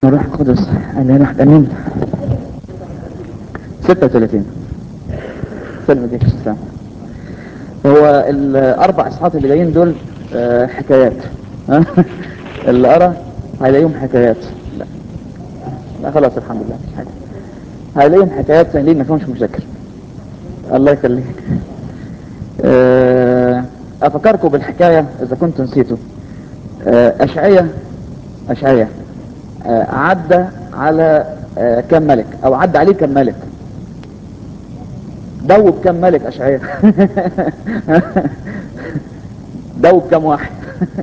الروح القدس انا واحد امين 36 سلم ديك السلام هو الاربع اصحاب اللي جايين دول آه، حكايات ها؟ اللي ارى هيلاقيهم حكايات لا لا خلاص الحمد لله مش حاجه هيلاقيهم حكايات سهلين ما فيهمش مشاكل الله يخليك آه، افكركم بالحكايه اذا كنتم نسيتوا آه، اشعية اشعية آه، عدى على آه، كم ملك او عدى عليه كم ملك دوب كم ملك اشعية دوب كم واحد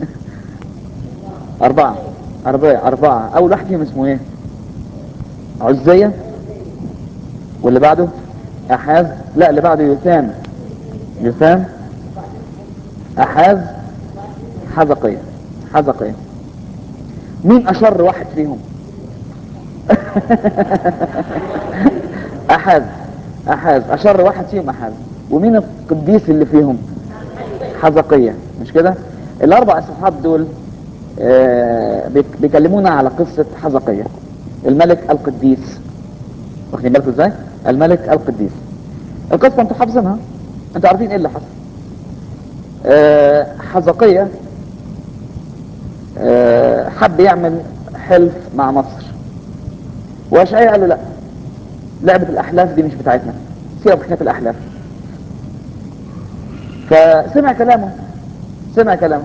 اربعة اربعة اربعة اول واحد فيهم اسمه ايه عزية واللي بعده احاز لا اللي بعده يثام يثام احاز حزقية حزقية مين اشر واحد فيهم احاز احاز اشر واحد فيهم احاز ومين القديس اللي فيهم حزقية مش كده الاربع اصحاب دول آه، بيك- بيكلمونا على قصة حزقية الملك القديس واخدين بالكم ازاي الملك القديس القصة انتوا حافظينها انتوا عارفين ايه اللي حصل آه، حزقية آه، حب يعمل حلف مع مصر واشعياء قال له لا لعبة الاحلاف دي مش بتاعتنا سيبك حكاية الاحلاف فسمع كلامه سمع كلامه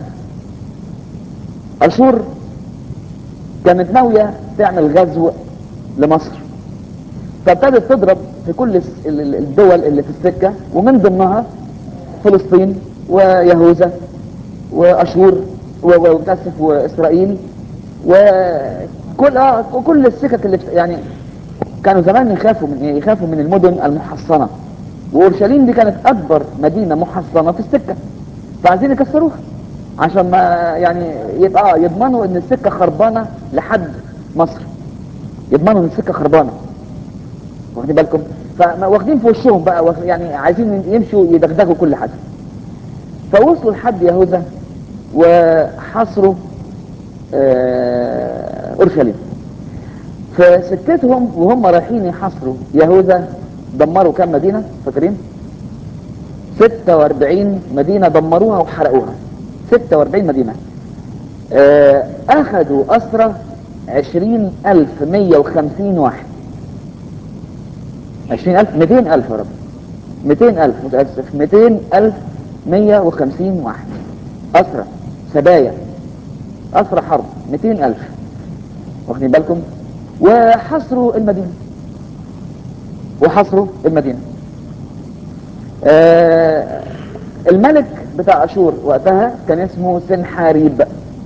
اشور كانت ناوية تعمل غزو لمصر فابتدت تضرب في كل الس- ال- ال- الدول اللي في السكة ومن ضمنها فلسطين ويهوذا واشور و- و- ومتاسف واسرائيل وكل اه وكل السكك اللي بت- يعني كانوا زمان يخافوا من ايه يخافوا من المدن المحصنة واورشليم دي كانت اكبر مدينة محصنة في السكة فعايزين يكسروها عشان ما يعني يبقى آه يضمنوا ان السكة خربانة لحد مصر يضمنوا ان السكة خربانة واخدين بالكم فواخدين في وشهم بقى واخ- يعني عايزين يمشوا يدغدغوا كل حاجة فوصلوا لحد يهوذا وحصروا آه، اورشليم في سكتهم وهم رايحين يحصروا يهوذا دمروا كم مدينة فاكرين 46 مدينة دمروها وحرقوها 46 مدينة آه، اخذوا اسرى 20150 واحد 20000 200000 يا رب 200000 متأسف 200000 150 واحد أسرى سبايا أسرى حرب 200000 واخدين بالكم وحصروا المدينة وحصروا المدينة آه الملك بتاع أشور وقتها كان اسمه سنحاريب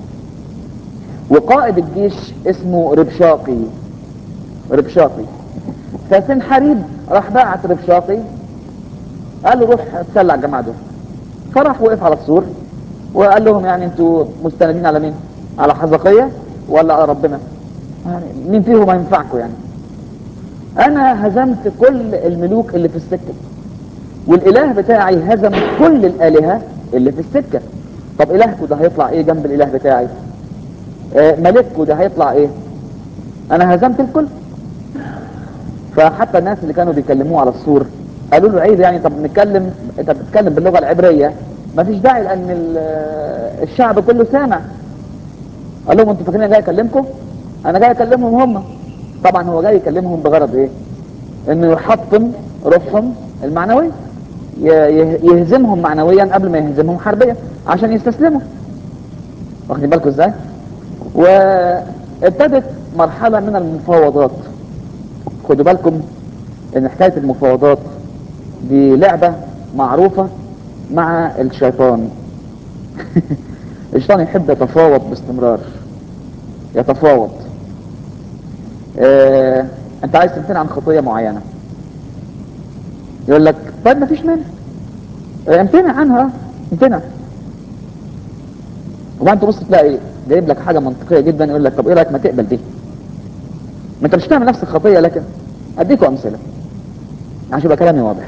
وقائد الجيش اسمه ربشاقي ربشاقي فسنحاريب راح باعت ربشاقي قال له روح تسلع الجماعة دول فراح وقف على السور وقال لهم يعني انتوا مستندين على مين على حزقية ولا على ربنا يعني مين فيهم هينفعكم يعني انا هزمت كل الملوك اللي في السكة والاله بتاعي هزم كل الالهة اللي في السكة طب الهكم ده هيطلع ايه جنب الاله بتاعي آه ملككم ده هيطلع ايه انا هزمت الكل فحتى الناس اللي كانوا بيكلموه على السور قالوا له عيب يعني طب نتكلم انت بتتكلم باللغه العبريه ما فيش داعي لان ال- الشعب كله سامع قال لهم انتوا فاكرين انا جاي اكلمكم انا جاي اكلمهم هم طبعا هو جاي يكلمهم بغرض ايه انه يحطم روحهم المعنويه ي- يه- يهزمهم معنويا قبل ما يهزمهم حربيا عشان يستسلموا واخدين بالكم ازاي وابتدت مرحله من المفاوضات خدوا بالكم ان حكاية المفاوضات دي لعبة معروفة مع الشيطان الشيطان يحب يتفاوض باستمرار يتفاوض اه انت عايز تمتنع عن خطية معينة يقول لك طيب ما فيش مانع اه، امتنع عنها امتنع وبعدين تبص تلاقي جايب لك حاجة منطقية جدا يقول لك طب ايه رأيك ما تقبل دي ما انت مش تعمل نفس الخطية لكن اديكوا امثلة عشان يبقى كلامي واضح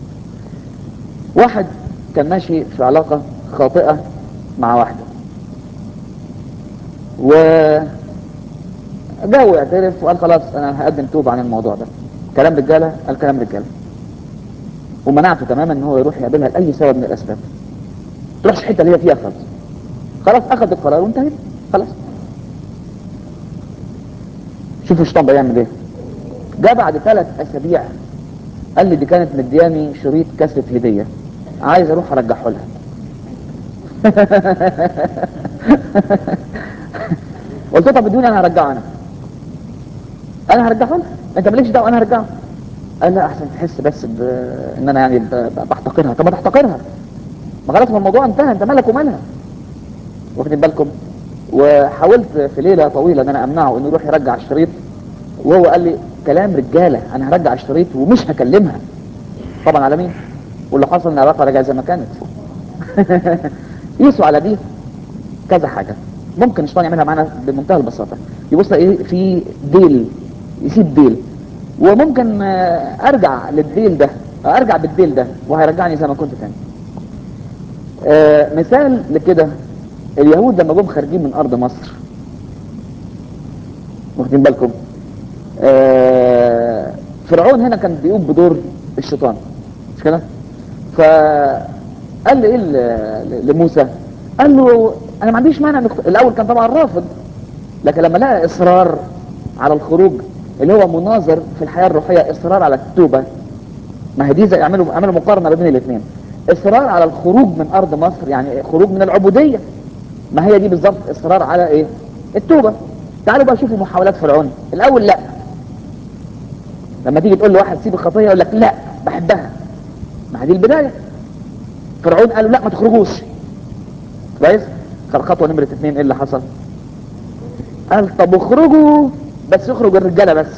واحد كان ماشي في علاقة خاطئة مع واحدة و جاء واعترف وقال خلاص انا هقدم توبه عن الموضوع ده كلام رجاله قال كلام رجاله ومنعته تماما ان هو يروح يقابلها لاي سبب من الاسباب تروحش الحته اللي هي فيها خالص خلاص اخذ القرار وانتهت خلاص شوفوا الشيطان بيعمل ايه جاء بعد ثلاث اسابيع قال لي دي كانت مدياني شريط كاسة هديه عايز اروح ارجعه لها قلت له طب ادوني انا هرجعه انا انا هرجعه لها انت مالكش دعوه انا هرجعه قال لا احسن تحس بس ب... ان انا يعني ب... ب- بحتقرها طب ما تحتقرها ما خلاص ما الموضوع انتهى انت مالك ومالها واخدين بالكم وحاولت في ليله طويله ان انا امنعه انه يروح يرجع الشريط وهو قال لي كلام رجاله انا هرجع الشريط ومش هكلمها طبعا على مين واللي حصل ان العلاقه رجعت زي ما كانت قيسوا على دي كذا حاجه ممكن الشيطان يعملها معانا بمنتهى البساطه يبص ايه في ديل يسيب ديل وممكن آه، ارجع للديل ده ارجع بالديل ده وهيرجعني زي ما كنت تاني آه، مثال لكده اليهود لما جم خارجين من ارض مصر واخدين بالكم آه، فرعون هنا كان بيقوم بدور الشيطان مش كده فقال لي ايه ل- لموسى قال له انا ما عنديش مانع نخ- الاول كان طبعا رافض لكن لما لقى اصرار على الخروج اللي هو مناظر في الحياه الروحيه اصرار على التوبه ما هي دي زي اعملوا اعملوا مقارنه بين الاثنين اصرار على الخروج من ارض مصر يعني خروج من العبوديه ما هي دي بالظبط اصرار على ايه التوبه تعالوا بقى شوفوا محاولات فرعون الاول لا لما تيجي تقول لواحد سيب الخطيه يقول لك لا بحبها ما هي دي البدايه فرعون قالوا لا ما تخرجوش كويس خد خطوه نمره اثنين ايه اللي حصل قال طب اخرجوا بس يخرج الرجاله بس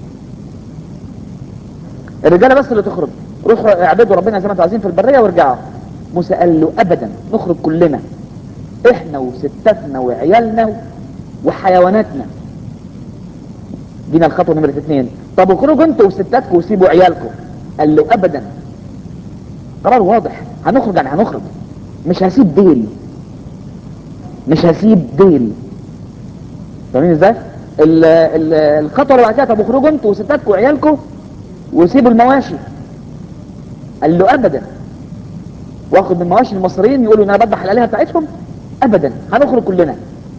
الرجاله بس اللي تخرج روحوا اعبدوا ربنا زي ما انتوا عايزين في البريه وارجعوا موسى قال له ابدا نخرج كلنا احنا وستاتنا وعيالنا وحيواناتنا جينا الخطوه نمره اثنين طب اخرجوا انتوا وستاتكم وسيبوا عيالكم قال له ابدا قرار واضح هنخرج يعني هنخرج مش هسيب ديل مش هسيب ديل فاهمين ازاي؟ ال- ال- الخطوه اللي بعد كده طب اخرجوا انتوا وستاتكم وعيالكم وسيبوا المواشي قال له ابدا واخد من مواشي المصريين يقولوا ان انا بذبح الالهه بتاعتهم ابدا هنخرج كلنا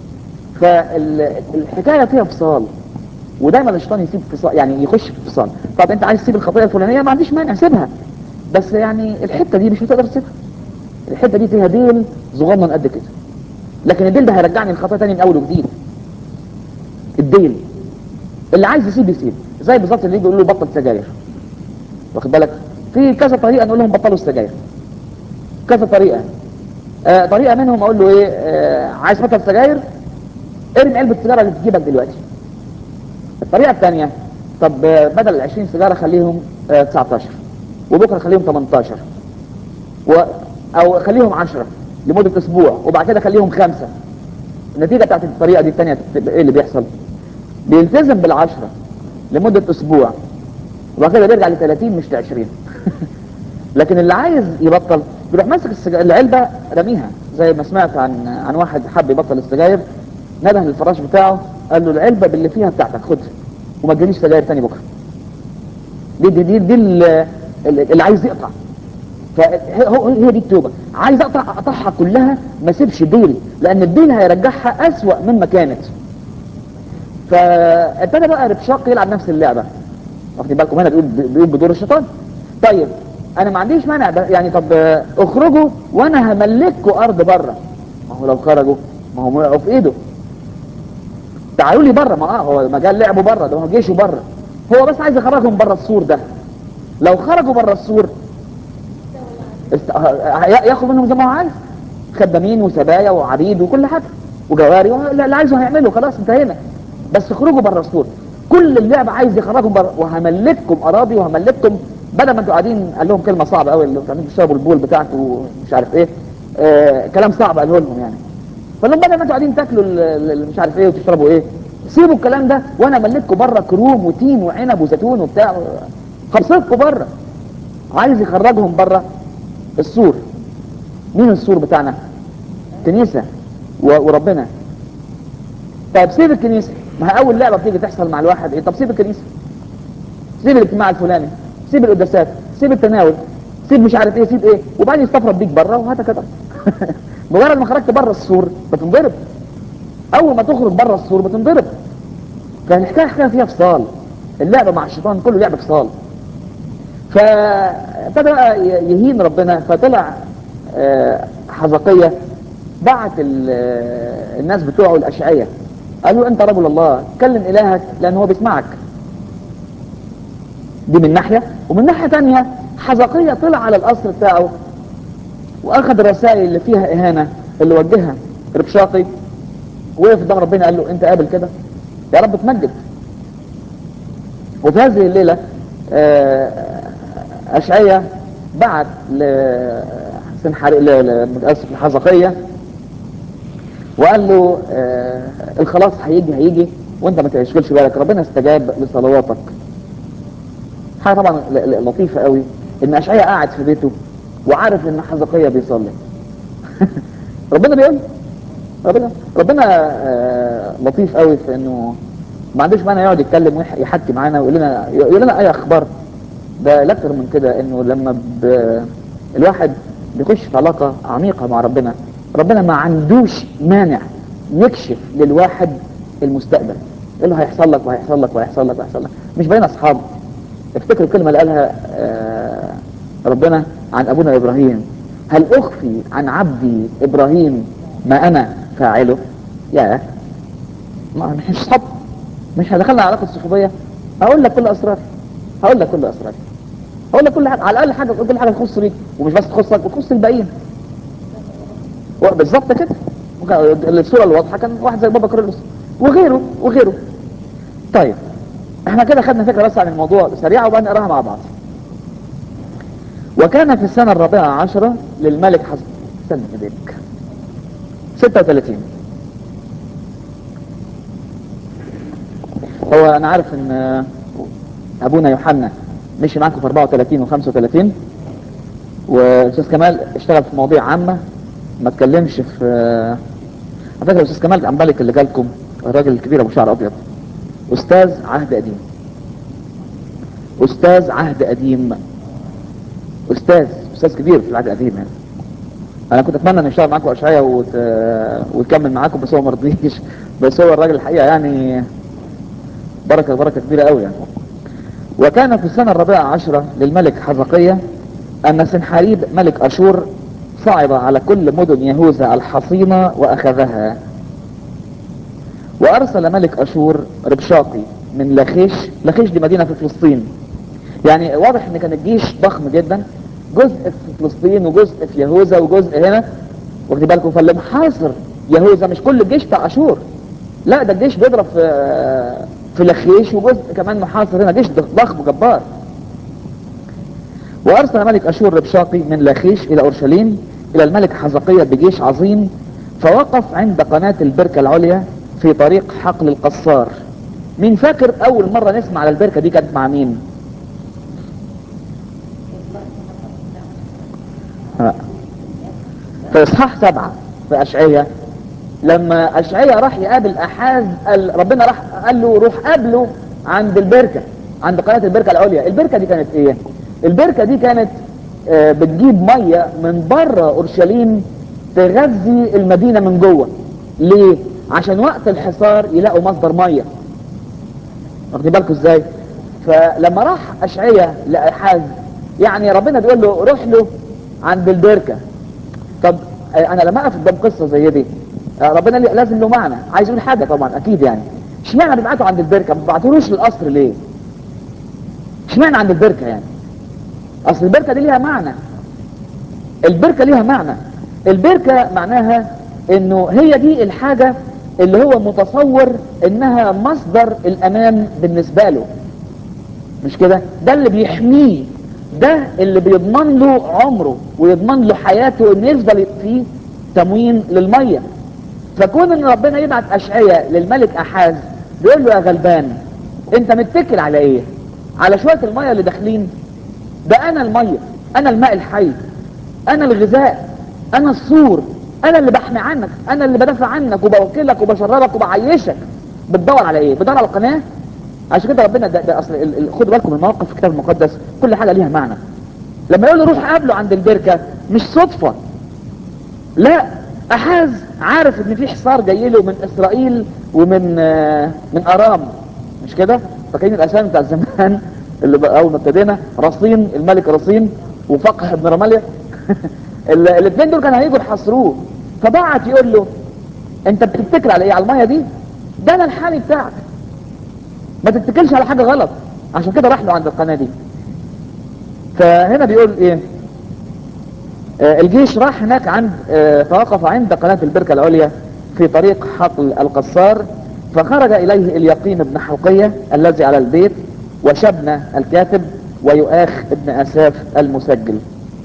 فالحكايه فيها فصال ودايما الشيطان يسيب فصال يعني يخش في فصال طب انت عايز تسيب الخطيه الفلانيه ما عنديش مانع سيبها بس يعني الحته دي مش هتقدر تسيبها الحته دي فيها ديل صغنن قد كده لكن الديل ده هيرجعني الخطيه تاني من اول وجديد الديل اللي عايز يسيب يسيب زي بالظبط اللي يجي يقول له بطل سجاير واخد بالك في كذا طريقه نقول لهم بطلوا السجاير كذا طريقه آه طريقه منهم اقول له ايه آه عايز تبطل سجاير ارمي علبه السيجاره اللي في جيبك دلوقتي الطريقه الثانيه طب آه بدل ال 20 سيجاره خليهم آه 19 وبكره خليهم 18 و او خليهم 10 لمده اسبوع وبعد كده خليهم خمسه النتيجه بتاعت الطريقه دي الثانيه ايه اللي بيحصل؟ بيلتزم بالعشره لمده اسبوع وبعد كده بيرجع ل 30 مش ل 20 لكن اللي عايز يبطل بيروح ماسك السجا... العلبه رميها زي ما سمعت عن عن واحد حب يبطل السجاير نده للفراش بتاعه قال له العلبه باللي فيها بتاعتك خدها وما تجيليش سجاير تاني بكره دي دي دي, دي اللي, اللي عايز يقطع فهو هي دي التوبه عايز اقطع اقطعها كلها ما اسيبش ديل لان الديل هيرجعها اسوأ مما كانت فابتدى بقى ربشاق يلعب نفس اللعبه واخدين بالكم هنا بيقول بيقول بدور الشيطان طيب انا ما عنديش مانع ده يعني طب آه، اخرجوا وانا هملككم ارض بره ما هو لو خرجوا ما هو وقعوا في ايده تعالوا لي بره ما اه هو مجال لعبه بره ده هو جيشه بره هو بس عايز يخرجهم بره السور ده لو خرجوا بره السور است... ه- ه- ياخد منهم زي ما هو عايز خدامين وسبايا وعبيد وكل حاجه وجواري وه- اللي عايزه هيعمله خلاص انتهينا بس اخرجوا بره السور كل اللعب عايز يخرجهم بره وهملككم اراضي وهملككم بدل ما انتوا قاعدين قال لهم كلمه صعبه قوي اللي انتوا قاعدين تشربوا البول بتاعته ومش عارف ايه آه كلام صعب قاله لهم يعني فقال لهم بدل ما انتوا قاعدين تاكلوا ال- ال- مش عارف ايه وتشربوا ايه سيبوا الكلام ده وانا املككم بره كروم وتين وعنب وزيتون وبتاع هبسطكم بره عايز يخرجهم بره السور مين السور بتاعنا كنيسة و- وربنا طيب سيب الكنيسة ما هي اول لعبه بتيجي تحصل مع الواحد ايه طب سيب الكنيسه سيب الاجتماع الفلاني سيب القداسات سيب التناول سيب مش عارف ايه سيب ايه وبعدين يستفرد بيك بره وهكذا مجرد ما خرجت بره السور بتنضرب اول ما تخرج بره السور بتنضرب فالحكايه حكايه فيها فصال اللعبه مع الشيطان كله لعبه فصال فابتدى بقى يهين ربنا فطلع آه، حزقية بعت ال- آه، الناس بتوعه الاشعية قال له انت رجل الله كلم الهك لان هو بيسمعك دي من ناحية ومن ناحية تانية حزقية طلع على القصر بتاعه واخذ الرسائل اللي فيها اهانة اللي وجهها ربشاقي وقف قدام ربنا قال له انت قابل كده يا رب تمجد وفي هذه الليلة آه، أشعية بعت لسنحر ل- ل- متأسف الحزقية وقال له آه، الخلاص هيجي هيجي وانت ما تشغلش بالك ربنا استجاب لصلواتك حاجة طبعا ل- ل- لطيفة قوي ان أشعية قاعد في بيته وعارف ان حزقية بيصلي ربنا بيقول ربنا ربنا آه، لطيف قوي في انه ما عندوش مانع يقعد يتكلم ويحكي معانا ويقول لنا يقول لنا اي اخبار ده لا اكتر من كده انه لما ب... الواحد بيخش في علاقة عميقة مع ربنا ربنا ما عندوش مانع يكشف للواحد المستقبل يقول له هيحصل لك وهيحصل لك وهيحصل لك وهيحصل لك مش بين اصحاب افتكر الكلمة اللي قالها آه، ربنا عن ابونا ابراهيم هل اخفي عن عبدي ابراهيم ما انا فاعله يا ما مش صحاب مش هدخلنا علاقة صحوبية هقول لك كل اسراري هقول لك كل اسراري هقول لك كل حاجة على الاقل حاجة كل حاجة تخص بيك ومش بس تخصك وتخص الباقيين و- بالظبط كده ممكن الصورة الواضحة كان واحد زي بابا كرولوس وغيره وغيره طيب احنا كده خدنا فكرة بس عن الموضوع سريعة وبقى نقراها مع بعض وكان في السنة الرابعة عشرة للملك حسن استنى ايديك 36 هو انا عارف ان آه، ابونا يوحنا مشي معاكم في 34 و35 واستاذ كمال اشتغل في مواضيع عامة ما اتكلمش في آه، على فكرة استاذ كمال عمالك اللي جالكم الراجل الكبير ابو شعر ابيض استاذ عهد قديم استاذ عهد قديم استاذ استاذ كبير في العهد القديم يعني انا كنت اتمنى ان يشتغل معاكم اشعيا وت... ويكمل معاكم بس هو ما رضيش بس هو الراجل الحقيقه يعني بركه بركه كبيره قوي يعني وكان في السنه الرابعه عشره للملك حزقية ان سنحاريب ملك اشور صعد على كل مدن يهوذا الحصينه واخذها وارسل ملك اشور ربشاقي من لخيش لخيش دي مدينه في فلسطين يعني واضح ان كان الجيش ضخم جدا جزء في فلسطين وجزء في يهوذا وجزء هنا واخدين بالكم فاللي محاصر يهوذا مش كل الجيش بتاع اشور لا ده الجيش بيضرب في في لخيش وجزء كمان محاصر هنا جيش ضخم جبار وارسل ملك اشور ربشاقي من لخيش الى اورشليم الى الملك حزقية بجيش عظيم فوقف عند قناة البركة العليا في طريق حقل القصار مين فاكر اول مرة نسمع على البركة دي كانت مع مين لا. في اصحاح سبعة في اشعية لما اشعية راح يقابل احاز قال ربنا راح قال له روح قابله عند البركة عند قناة البركة العليا البركة دي كانت ايه البركة دي كانت آه، بتجيب مية من بره اورشليم تغذي المدينة من جوه ليه عشان وقت الحصار يلاقوا مصدر مية واخدين بالكم ازاي فلما راح اشعية لاحاز يعني ربنا بيقول له روح له عند البركة طب آه، انا لما اقف قدام قصة زي دي آه، ربنا لي- لازم له معنى عايز يقول حاجة طبعا اكيد يعني اشمعنى بيبعته عند البركة ما بيبعتوش للقصر ليه اشمعنى عند البركة يعني اصل البركة دي ليها معنى البركة ليها معنى البركة معناها انه هي دي الحاجة اللي هو متصور انها مصدر الامان بالنسبة له مش كده ده اللي بيحميه ده اللي بيضمن له عمره ويضمن له حياته ان يفضل فيه تموين للمية فكون ان ربنا يبعت اشعية للملك احاز بيقول له يا غلبان انت متكل على ايه على شوية المية اللي داخلين ده انا المية انا الماء الحي انا الغذاء انا السور انا اللي بحمي عنك انا اللي بدافع عنك وبوكلك وبشربك وبعيشك بتدور على ايه بتدور على القناه عشان كده ربنا ده, ده اصل ال- ال- خدوا بالكم من المواقف في الكتاب المقدس كل حاجه ليها معنى لما يقول له روح قابله عند البركه مش صدفه لا احاز عارف ان في حصار جاي له من اسرائيل ومن آه، من ارام مش كده فاكرين الاسامي بتاع زمان اللي بقى اول ما ابتدينا رصين الملك رصين وفقح ابن رماليا الاثنين دول كانوا هيجوا يحاصروه فبعت يقول له انت بتتكل على ايه على الميه دي ده انا الحالي بتاعك ما تتكلش على حاجه غلط عشان كده راح له عند القناه دي فهنا بيقول ايه آه، الجيش راح هناك عند آه، توقف عند قناة البركة العليا في طريق حقل القصار فخرج إليه اليقين بن حلقية الذي على البيت وشبنة الكاتب ويؤاخ ابن أساف المسجل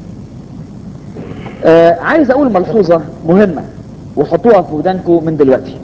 آه، عايز أقول ملحوظة مهمة وحطوها في ودانكم من دلوقتي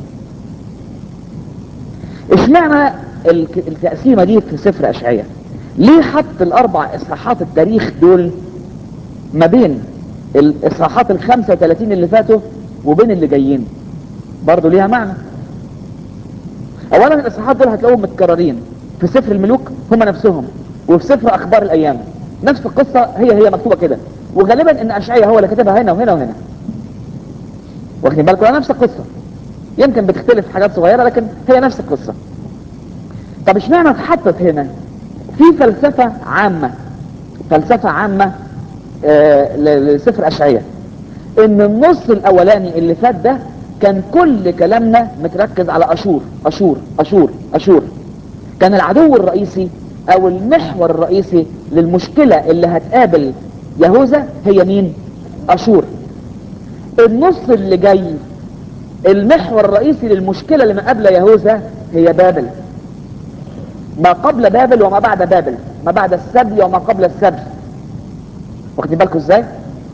اشمعنى الك- التقسيمة دي في سفر أشعية ليه حط الأربع إصحاحات التاريخ دول ما بين الاصحاحات ال 35 اللي فاتوا وبين اللي جايين برضه ليها معنى اولا الاصحاحات دول هتلاقوهم متكررين في سفر الملوك هم نفسهم وفي سفر اخبار الايام نفس القصه هي هي مكتوبه كده وغالبا ان اشعياء هو اللي كاتبها هنا وهنا وهنا واخدين بالكم على نفس القصه يمكن بتختلف حاجات صغيره لكن هي نفس القصه طب اشمعنى اتحطت هنا في فلسفه عامه فلسفه عامه آه، ل- لسفر اشعياء ان النص الاولاني اللي فات ده كان كل كلامنا متركز على اشور اشور اشور اشور كان العدو الرئيسي او المحور الرئيسي للمشكلة اللي هتقابل يهوذا هي مين اشور النص اللي جاي المحور الرئيسي للمشكلة اللي مقابلة يهوذا هي بابل ما قبل بابل وما بعد بابل ما بعد السبي وما قبل السبي واخدين بالكم ازاي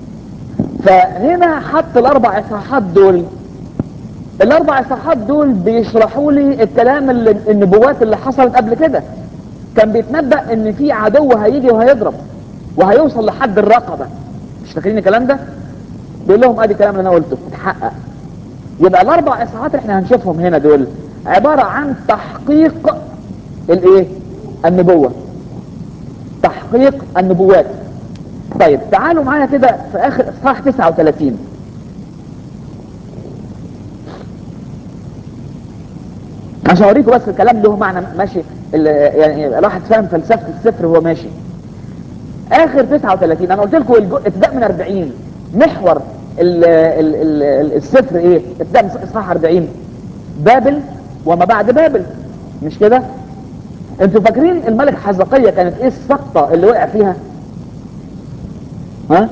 فهنا حط الاربع اصحاحات دول الاربع اصحاحات دول بيشرحوا لي الكلام اللي النبوات اللي حصلت قبل كده كان بيتنبأ ان في عدو هيجي وهيضرب وهيوصل لحد الرقبة مش فاكرين الكلام ده بيقول لهم ادي الكلام اللي انا قلته اتحقق يبقى الاربع اصحاحات اللي احنا هنشوفهم هنا دول عبارة عن تحقيق الايه النبوة تحقيق النبوات طيب تعالوا معايا كده في اخر اصحاح 39 عشان اوريكم بس الكلام له معنى ماشي ال- يعني الواحد فاهم فلسفه السفر وهو ماشي اخر 39 انا قلت لكم الجو- ابتداء من 40 محور ال ال ال السفر ايه ابتداء من اصحاح 40 بابل وما بعد بابل مش كده انتوا فاكرين الملك حزقية كانت ايه السقطة اللي وقع فيها ها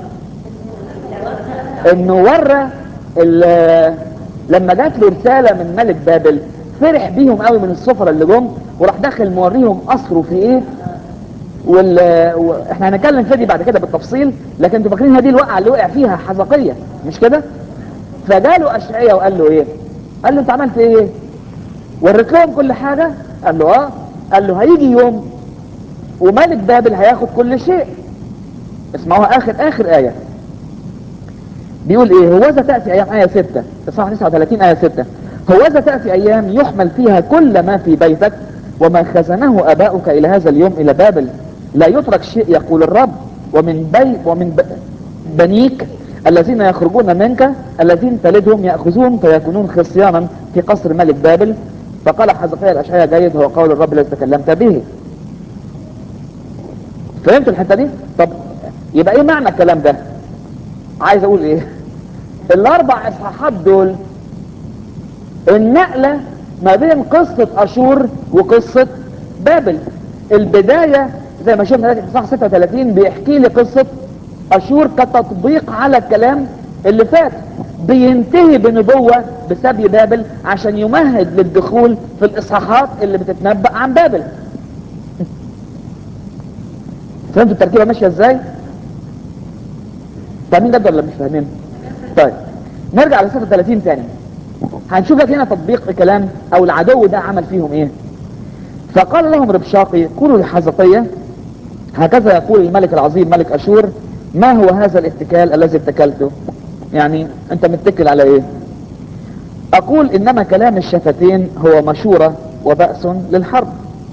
انه ورى ال- لما جات له رسالة من ملك بابل فرح بيهم قوي من السفر اللي جم وراح داخل موريهم قصره في ايه وال... واحنا هنتكلم في دي بعد كده بالتفصيل لكن انتوا فاكرين هذه الوقعه اللي وقع فيها حزقيه مش كده فجاله اشعياء وقال له ايه قال له انت عملت ايه وريت لهم كل حاجه قال له اه قال له هيجي يوم وملك بابل هياخد كل شيء اسمعوها اخر اخر ايه بيقول ايه هوذا تأتي ايام ايه 6 اصحاح 39 ايه 6 هوذا تأتي ايام يحمل فيها كل ما في بيتك وما خزنه اباؤك الى هذا اليوم الى بابل لا يترك شيء يقول الرب ومن بي ومن ب... بنيك الذين يخرجون منك الذين تلدهم يأخذون فيكونون خصيانا في قصر ملك بابل فقال حزقيا الاشعياء جيد هو قول الرب الذي تكلمت به فهمت الحته دي طب يبقى ايه معنى الكلام ده عايز اقول ايه الاربع اصحاحات دول النقلة ما بين قصة اشور وقصة بابل البداية زي ما شفنا دلوقتي في اصحاح 36 بيحكي لي قصة اشور كتطبيق على الكلام اللي فات بينتهي بنبوة بسبي بابل عشان يمهد للدخول في الاصحاحات اللي بتتنبأ عن بابل فهمتوا التركيبة ماشية ازاي فاهمين ده ولا مش فاهمين طيب نرجع لصفحة 30 تاني هنشوف لك هنا تطبيق الكلام او العدو ده عمل فيهم ايه فقال لهم ربشاقي قولوا لحزقية هكذا يقول الملك العظيم ملك اشور ما هو هذا الاتكال الذي اتكلته يعني انت متكل على ايه اقول انما كلام الشفتين هو مشورة وبأس للحرب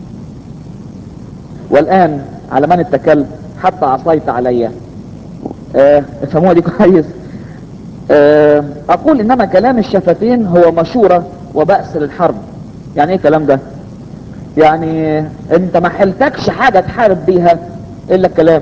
والآن على من اتكلت حتى عصيت علي آه، افهموها دي كويس آه، اقول انما كلام الشفتين هو مشورة وبأس للحرب يعني ايه الكلام ده يعني انت ما حلتكش حاجة تحارب بيها الا الكلام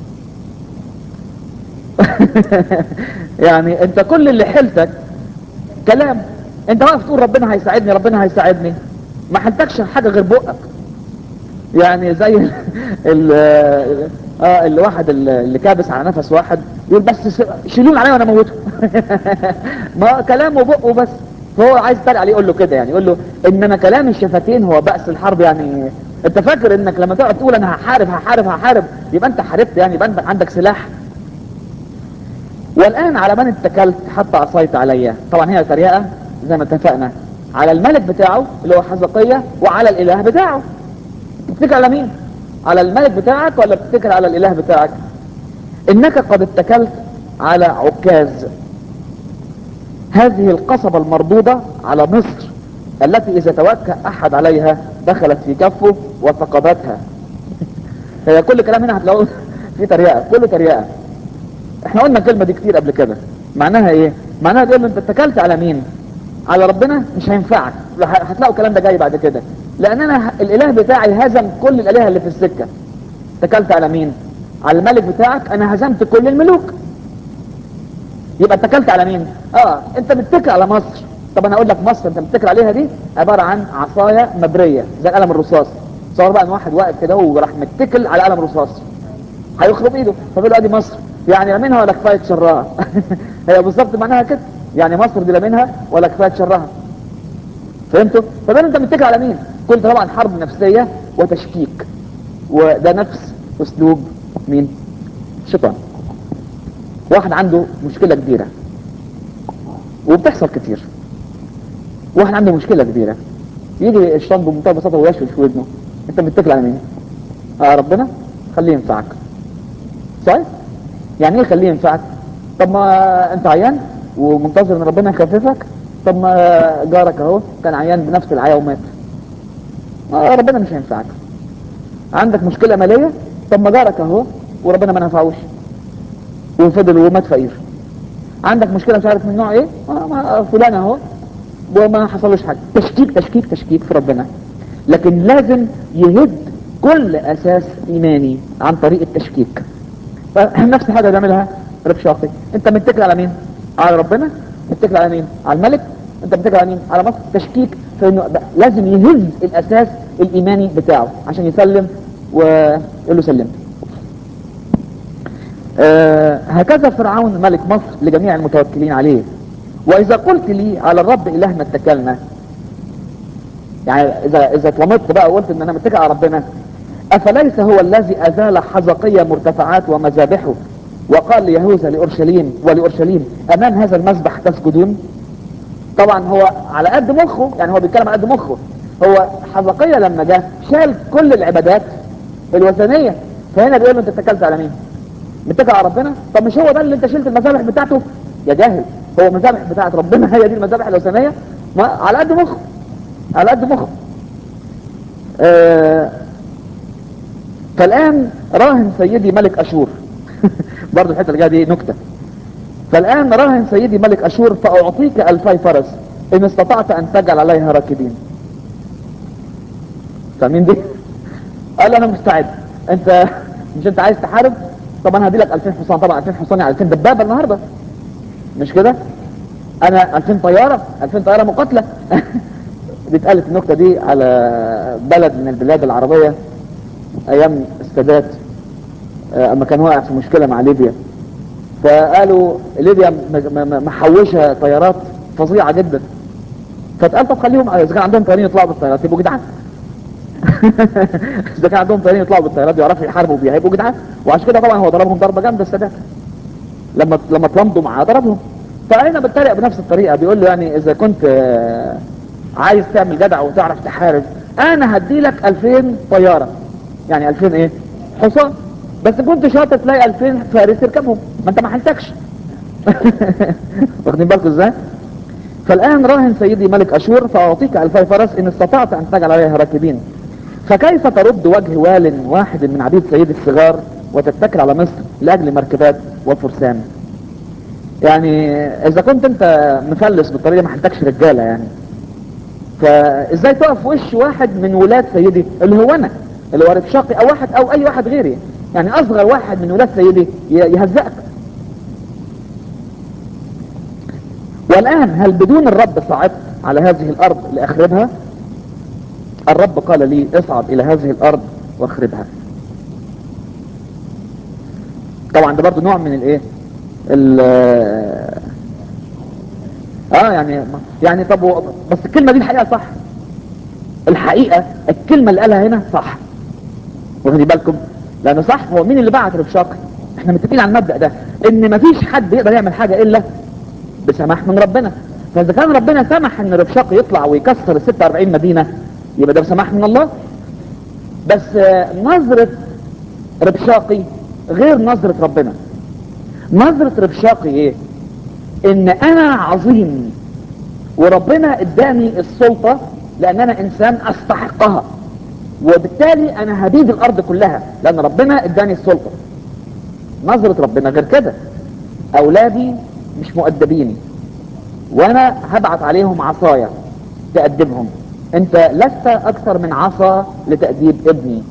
يعني انت كل اللي حلتك كلام انت واقف تقول ربنا هيساعدني ربنا هيساعدني ما حلتكش حاجة غير بقك يعني زي ال ال اه الواحد اللي كابس على نفس واحد يقول بس س- شيلون عليا وانا اموته ما كلامه بقه بس فهو عايز يتريق عليه يقول له كده يعني يقول له انما كلام الشفتين هو بأس الحرب يعني انت فاكر انك لما تقعد تقول انا هحارب هحارب هحارب يبقى انت حاربت يعني يبقى انت عندك سلاح والان على من اتكلت حتى عصيت عليا طبعا هي تريقه زي ما اتفقنا على الملك بتاعه اللي هو حزقية وعلى الاله بتاعه بتتكل على مين على الملك بتاعك ولا بتتكل على الاله بتاعك انك قد اتكلت على عكاز هذه القصبة المربوطة على مصر التي اذا توكأ احد عليها دخلت في كفه وفقدتها هي كل كلام هنا هتلاقوه في تريقة كله تريقة احنا قلنا الكلمة دي كتير قبل كده معناها ايه معناها بيقول له انت اتكلت على مين على ربنا مش هينفعك هتلاقوا الكلام ده جاي بعد كده لان انا ه- الاله بتاعي هزم كل الالهه اللي في السكه اتكلت على مين على الملك بتاعك انا هزمت كل الملوك يبقى اتكلت على مين اه انت متكل على مصر طب انا اقول لك مصر انت متكل عليها دي عباره عن عصايه مبريه زي القلم الرصاص تصور بقى ان واحد واقف كده وراح متكل على قلم رصاص هيخرب ايده فبيقول له ادي مصر يعني لا منها ولا كفايه شرها هي بالظبط معناها كده يعني مصر دي لا منها ولا كفايه شرها فهمتوا فبقى انت متكل على مين كل ده طبعا حرب نفسيه وتشكيك وده نفس اسلوب مين الشيطان واحد عنده مشكله كبيره وبتحصل كتير واحد عنده مشكله كبيره يجي الشيطان بمنتهى البساطه ويشوش في ودنه انت متكل على مين اه ربنا خليه ينفعك صحيح يعني ايه خليه ينفعك طب ما انت عيان ومنتظر ان ربنا يخففك طب ما جارك اهو كان عيان بنفس العيا ومات آه ربنا مش هينفعك عندك مشكله ماليه طب ما جارك اهو وربنا ما نفعوش وفضل ومات فقير عندك مشكله مش عارف من نوع ايه آه ما فلان اهو وما حصلوش حاجه تشكيك تشكيك تشكيك في ربنا لكن لازم يهد كل اساس ايماني عن طريق التشكيك فنفس الحاجه بيعملها رب شاقي انت متكل على مين على ربنا متكل على مين على الملك انت متكل على مين على مصر تشكيك فانه بقى لازم يهز الاساس الايماني بتاعه عشان يسلم ويقول له سلمت آه هكذا فرعون ملك مصر لجميع المتوكلين عليه واذا قلت لي على الرب الهنا اتكلنا يعني اذا اذا اتلمطت بقى وقلت ان انا متكل على ربنا افليس هو الذي ازال حزقية مرتفعات ومذابحه وقال ليهوذا لاورشليم ولاورشليم امام هذا المذبح تسجدون طبعا هو على قد مخه يعني هو بيتكلم على قد مخه هو حزقية لما جه شال كل العبادات الوثنية فهنا بيقول له انت اتكلت على مين متكل على ربنا طب مش هو ده اللي انت شلت المذابح بتاعته يا جاهل هو المذابح بتاعت ربنا هي دي المذابح الوثنية ما على قد مخه على قد مخه آه فالآن راهن سيدي ملك أشور برضه الحتة اللي جاية دي نكتة فالآن راهن سيدي ملك أشور فأعطيك ألفي فرس إن استطعت أن تجعل عليها راكبين فاهمين دي؟ قال أنا مستعد أنت مش أنت عايز تحارب طب أنا هدي لك 2000 حصان طبعا 2000 حصان يعني 2000 دبابة النهاردة مش كده؟ أنا 2000 طيارة 2000 طيارة مقاتلة دي اتقالت النكتة دي على بلد من البلاد العربية ايام السادات آه، اما كان واقع في مشكله مع ليبيا فقالوا ليبيا م- م- محوشه طيارات فظيعه جدا فاتقال طب خليهم اذا كان عندهم طيارين يطلعوا بالطيارات يبقوا جدعان اذا كان عندهم طيارين يطلعوا بالطيارات يعرفوا يحاربوا بيها يبقوا جدعان وعشان كده طبعا هو ضربهم ضربه جامده السادات لما لما اتلمضوا معاه ضربهم فانا بتريق بنفس الطريقه بيقول له يعني اذا كنت آه، عايز تعمل جدع وتعرف تحارب انا هدي لك 2000 طياره يعني 2000 ايه حصان بس كنت شاطر تلاقي 2000 فارس تركبهم ما انت ما حلتكش واخدين بالكم ازاي فالآن راهن سيدي ملك أشور فأعطيك ألفي فرس إن استطعت أن تجعل عليها راكبين فكيف ترد وجه وال واحد من عبيد سيد الصغار وتتكل على مصر لأجل مركبات وفرسان يعني إذا كنت أنت مفلس بالطريقة ما حلتكش رجالة يعني فإزاي تقف في وش واحد من ولاد سيدي اللي هو أنا اللي هو رفشاقي أو واحد أو أي واحد غيري يعني أصغر واحد من ولاد سيدي ي- يهزأك والآن هل بدون الرب صعدت على هذه الأرض لأخربها الرب قال لي اصعد إلى هذه الأرض واخربها طبعا ده برضو نوع من الايه ال اه يعني يعني طب و- بس الكلمة دي الحقيقة صح الحقيقة الكلمة اللي قالها هنا صح واخدين بالكم لأنه صح هو مين اللي بعت رفشاقي احنا متفقين على المبدأ ده ان مفيش حد يقدر يعمل حاجة الا بسماح من ربنا فاذا كان ربنا سمح ان رفشاقي يطلع ويكسر ال 46 مدينة يبقى ده بسماح من الله بس آه، نظرة رفشاقي غير نظرة ربنا نظرة رفشاقي ايه ان انا عظيم وربنا اداني السلطة لان انا انسان استحقها وبالتالي انا هبيد الارض كلها لان ربنا اداني السلطة نظرة ربنا غير كده اولادي مش مؤدبين وانا هبعت عليهم عصايا تأدبهم انت لست اكثر من عصا لتأديب ابني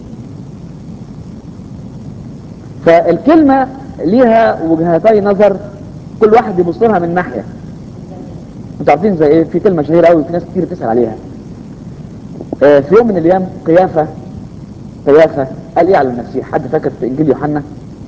فالكلمة ليها وجهتي نظر كل واحد يبص لها من ناحية انتوا عارفين زي ايه في كلمة شهيرة قوي في ناس كتير بتسأل عليها آه، في يوم من الايام قيافة قيافة قال ايه على المسيح حد فاكر في انجيل يوحنا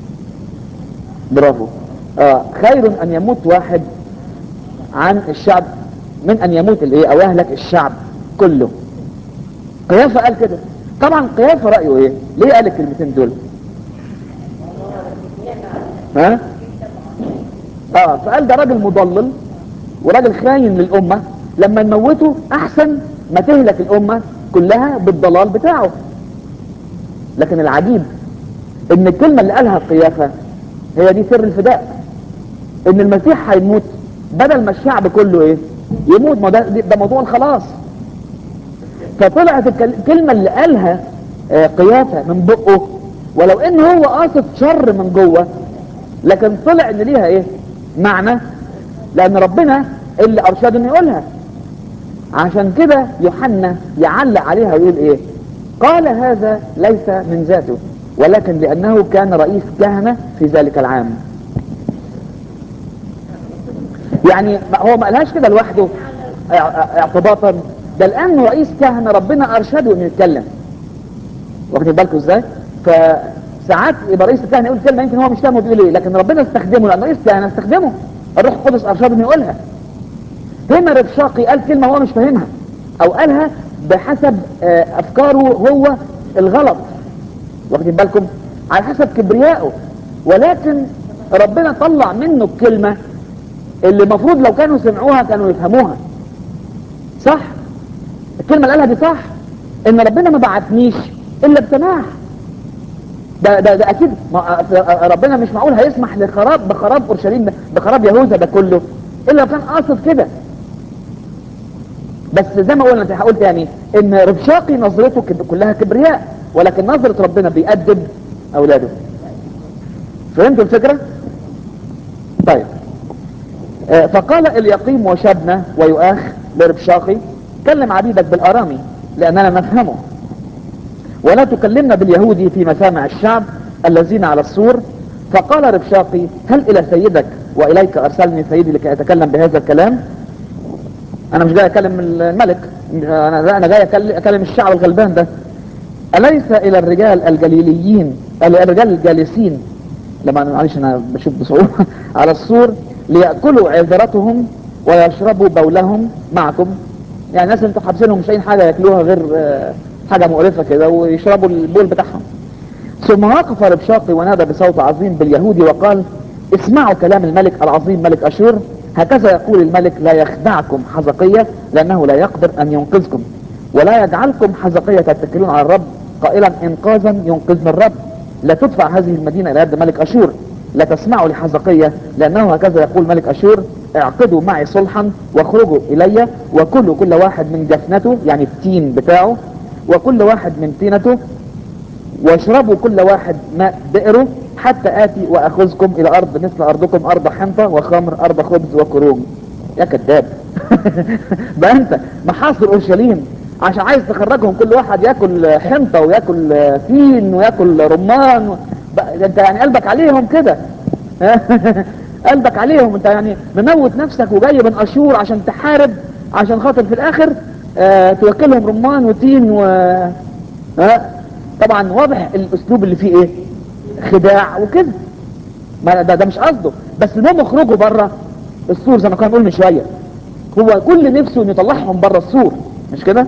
برافو آه خير ان يموت واحد عن الشعب من ان يموت الايه او يهلك الشعب كله قيافة قال كده طبعا قيافة رأيه ايه ليه قال الكلمتين دول ها اه فقال ده راجل مضلل وراجل خاين للأمة لما نموته احسن ما تهلك الأمة كلها بالضلال بتاعه لكن العجيب ان الكلمة اللي قالها قيافة هي دي سر الفداء ان المسيح هيموت بدل ما الشعب كله ايه يموت ما ده, ده موضوع الخلاص فطلعت الكل- الكلمة اللي قالها آه، قيافة من بقه ولو ان هو قاصد شر من جوه لكن طلع ان ليها ايه معنى لان ربنا اللي ارشده انه يقولها عشان كده يوحنا يعلق عليها ويقول ايه قال هذا ليس من ذاته ولكن لانه كان رئيس كهنة في ذلك العام يعني ما- هو ما قالهاش كده لوحده اع- اعتباطا ده الان رئيس كهنة ربنا ارشده انه يتكلم واخدين بالكم ازاي فساعات يبقى رئيس الكهنة يقول كلمة يمكن هو مش فاهم هو بيقول ايه لكن ربنا استخدمه لان رئيس الكهنة استخدمه الروح القدس ارشده انه يقولها هنا رفشاقي قال كلمة هو مش فاهمها او قالها بحسب آه، افكاره هو الغلط واخدين بالكم على حسب كبريائه ولكن ربنا طلع منه الكلمة اللي المفروض لو كانوا سمعوها كانوا يفهموها صح الكلمة اللي قالها دي صح ان ربنا ما بعتنيش الا بسماح ده ده ده اكيد ما ربنا مش معقول هيسمح لخراب بخراب اورشليم ده بخراب يهوذا ده كله الا لو كان قاصد كده بس زي ما قلنا انت قلت يعني ان ربشاقي نظرته كب- كلها كبرياء ولكن نظرة ربنا بيأدب اولاده فهمتوا الفكرة طيب آه، فقال اليقيم وشبنة ويؤاخ لربشاقي كلم عبيدك بالارامي لاننا نفهمه ولا تكلمنا باليهودي في مسامع الشعب الذين على السور فقال ربشاقي هل الى سيدك واليك ارسلني سيدي لكي اتكلم بهذا الكلام انا مش جاي اكلم الملك انا انا جاي أكل- اكلم الشعب الغلبان ده اليس الى الرجال الجليليين الرجال الجالسين لما أنا معلش انا بشوف بصعوبة على السور ليأكلوا عذرتهم ويشربوا بولهم معكم يعني الناس اللي انتوا حابسينهم مش لاقيين حاجة ياكلوها غير آه، حاجة مقرفة كده ويشربوا البول بتاعهم ثم وقف ربشاقي ونادى بصوت عظيم باليهودي وقال اسمعوا كلام الملك العظيم ملك أشور هكذا يقول الملك لا يخدعكم حزقية لأنه لا يقدر أن ينقذكم ولا يجعلكم حزقية تتكلون على الرب قائلا إنقاذا ينقذنا الرب لا تدفع هذه المدينة إلى يد ملك أشور لا تسمعوا لحزقية لأنه هكذا يقول ملك أشور اعقدوا معي صلحا واخرجوا إلي وكلوا كل واحد من جفنته يعني التين بتاعه وكل واحد من تينته واشربوا كل واحد ماء بئره حتى آتي وأخذكم إلى أرض مثل أرضكم أرض حنطة وخمر أرض خبز وكروم يا كذاب بقى أنت محاصر أورشليم عشان عايز تخرجهم كل واحد ياكل حنطة وياكل تين وياكل رمان و... بقى انت يعني قلبك عليهم كده قلبك عليهم انت يعني مموت نفسك وجاي من اشور عشان تحارب عشان خاطر في الاخر اه توكلهم رمان وتين و اه طبعا واضح الاسلوب اللي فيه ايه خداع وكده ما ده, ده مش قصده بس المهم اخرجوا بره السور زي ما كنا بنقول من شويه هو كل نفسه انه يطلعهم بره السور مش كده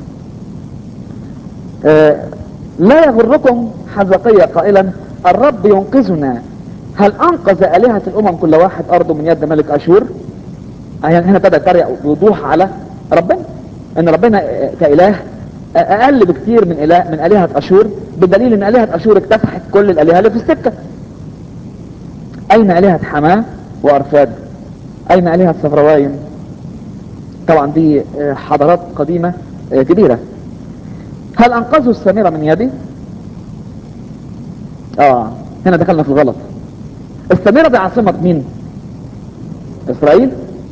آه لا يغركم حزقية قائلا الرب ينقذنا هل انقذ الهة الامم كل واحد ارضه من يد ملك اشور يعني هنا ابتدى يتريق بوضوح على ربنا ان ربنا كاله اقل بكتير من اله من الهة اشور بدليل ان الهة اشور اكتسحت كل الالهة اللي في السكة اين الهة حماه وارفاد اين الهة صفروايم طبعا دي حضارات قديمة كبيرة هل انقذوا السامرة من يدي اه هنا دخلنا في الغلط السامرة دي عاصمة مين اسرائيل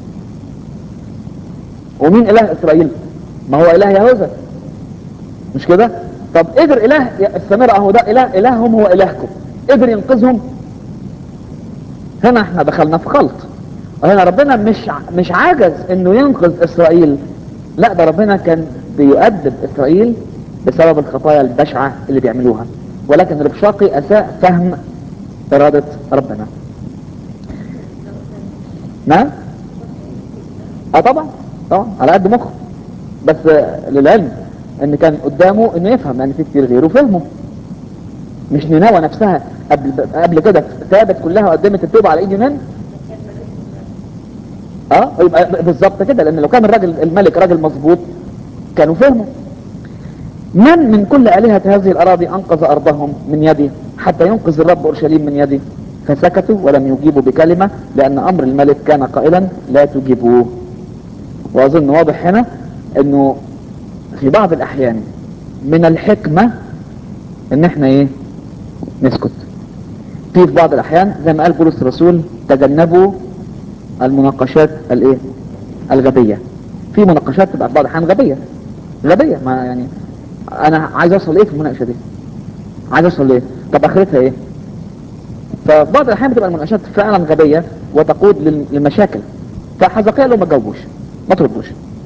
ومين اله اسرائيل ما هو اله يهوذا مش كده طب قدر اله السامرة اهو ده اله الههم هو الهكم قدر ينقذهم هنا احنا دخلنا في خلط وهنا ربنا مش مش عاجز انه ينقذ اسرائيل لا ده ربنا كان بيؤدب اسرائيل بسبب الخطايا البشعة اللي بيعملوها ولكن ربشاقي اساء فهم ارادة ربنا نعم اه طبعا طبعا على قد مخه بس للعلم ان كان قدامه انه يفهم لان في كتير غيره فهمه مش نينوى نفسها قبل قبل كده ثابت كلها وقدمت التوبه على ايد يونان اه يبقى بالظبط كده لان لو كان الراجل الملك راجل مظبوط كانوا فهموا من من كل آلهة هذه الأراضي أنقذ أرضهم من يدي حتى ينقذ الرب أورشليم من يدي فسكتوا ولم يجيبوا بكلمة لأن أمر الملك كان قائلا لا تجيبوه وأظن واضح هنا أنه في بعض الأحيان من الحكمة أن احنا إيه نسكت في في بعض الأحيان زي ما قال بولس الرسول تجنبوا المناقشات الايه الغبية في مناقشات تبقى في بعض الأحيان غبية غبية ما يعني انا عايز اوصل ايه في المناقشه دي عايز اوصل ايه طب اخرتها ايه ففي بعض الاحيان بتبقى المناقشات فعلا غبيه وتقود للمشاكل فحزقيا له ما جاوبوش ما تردوش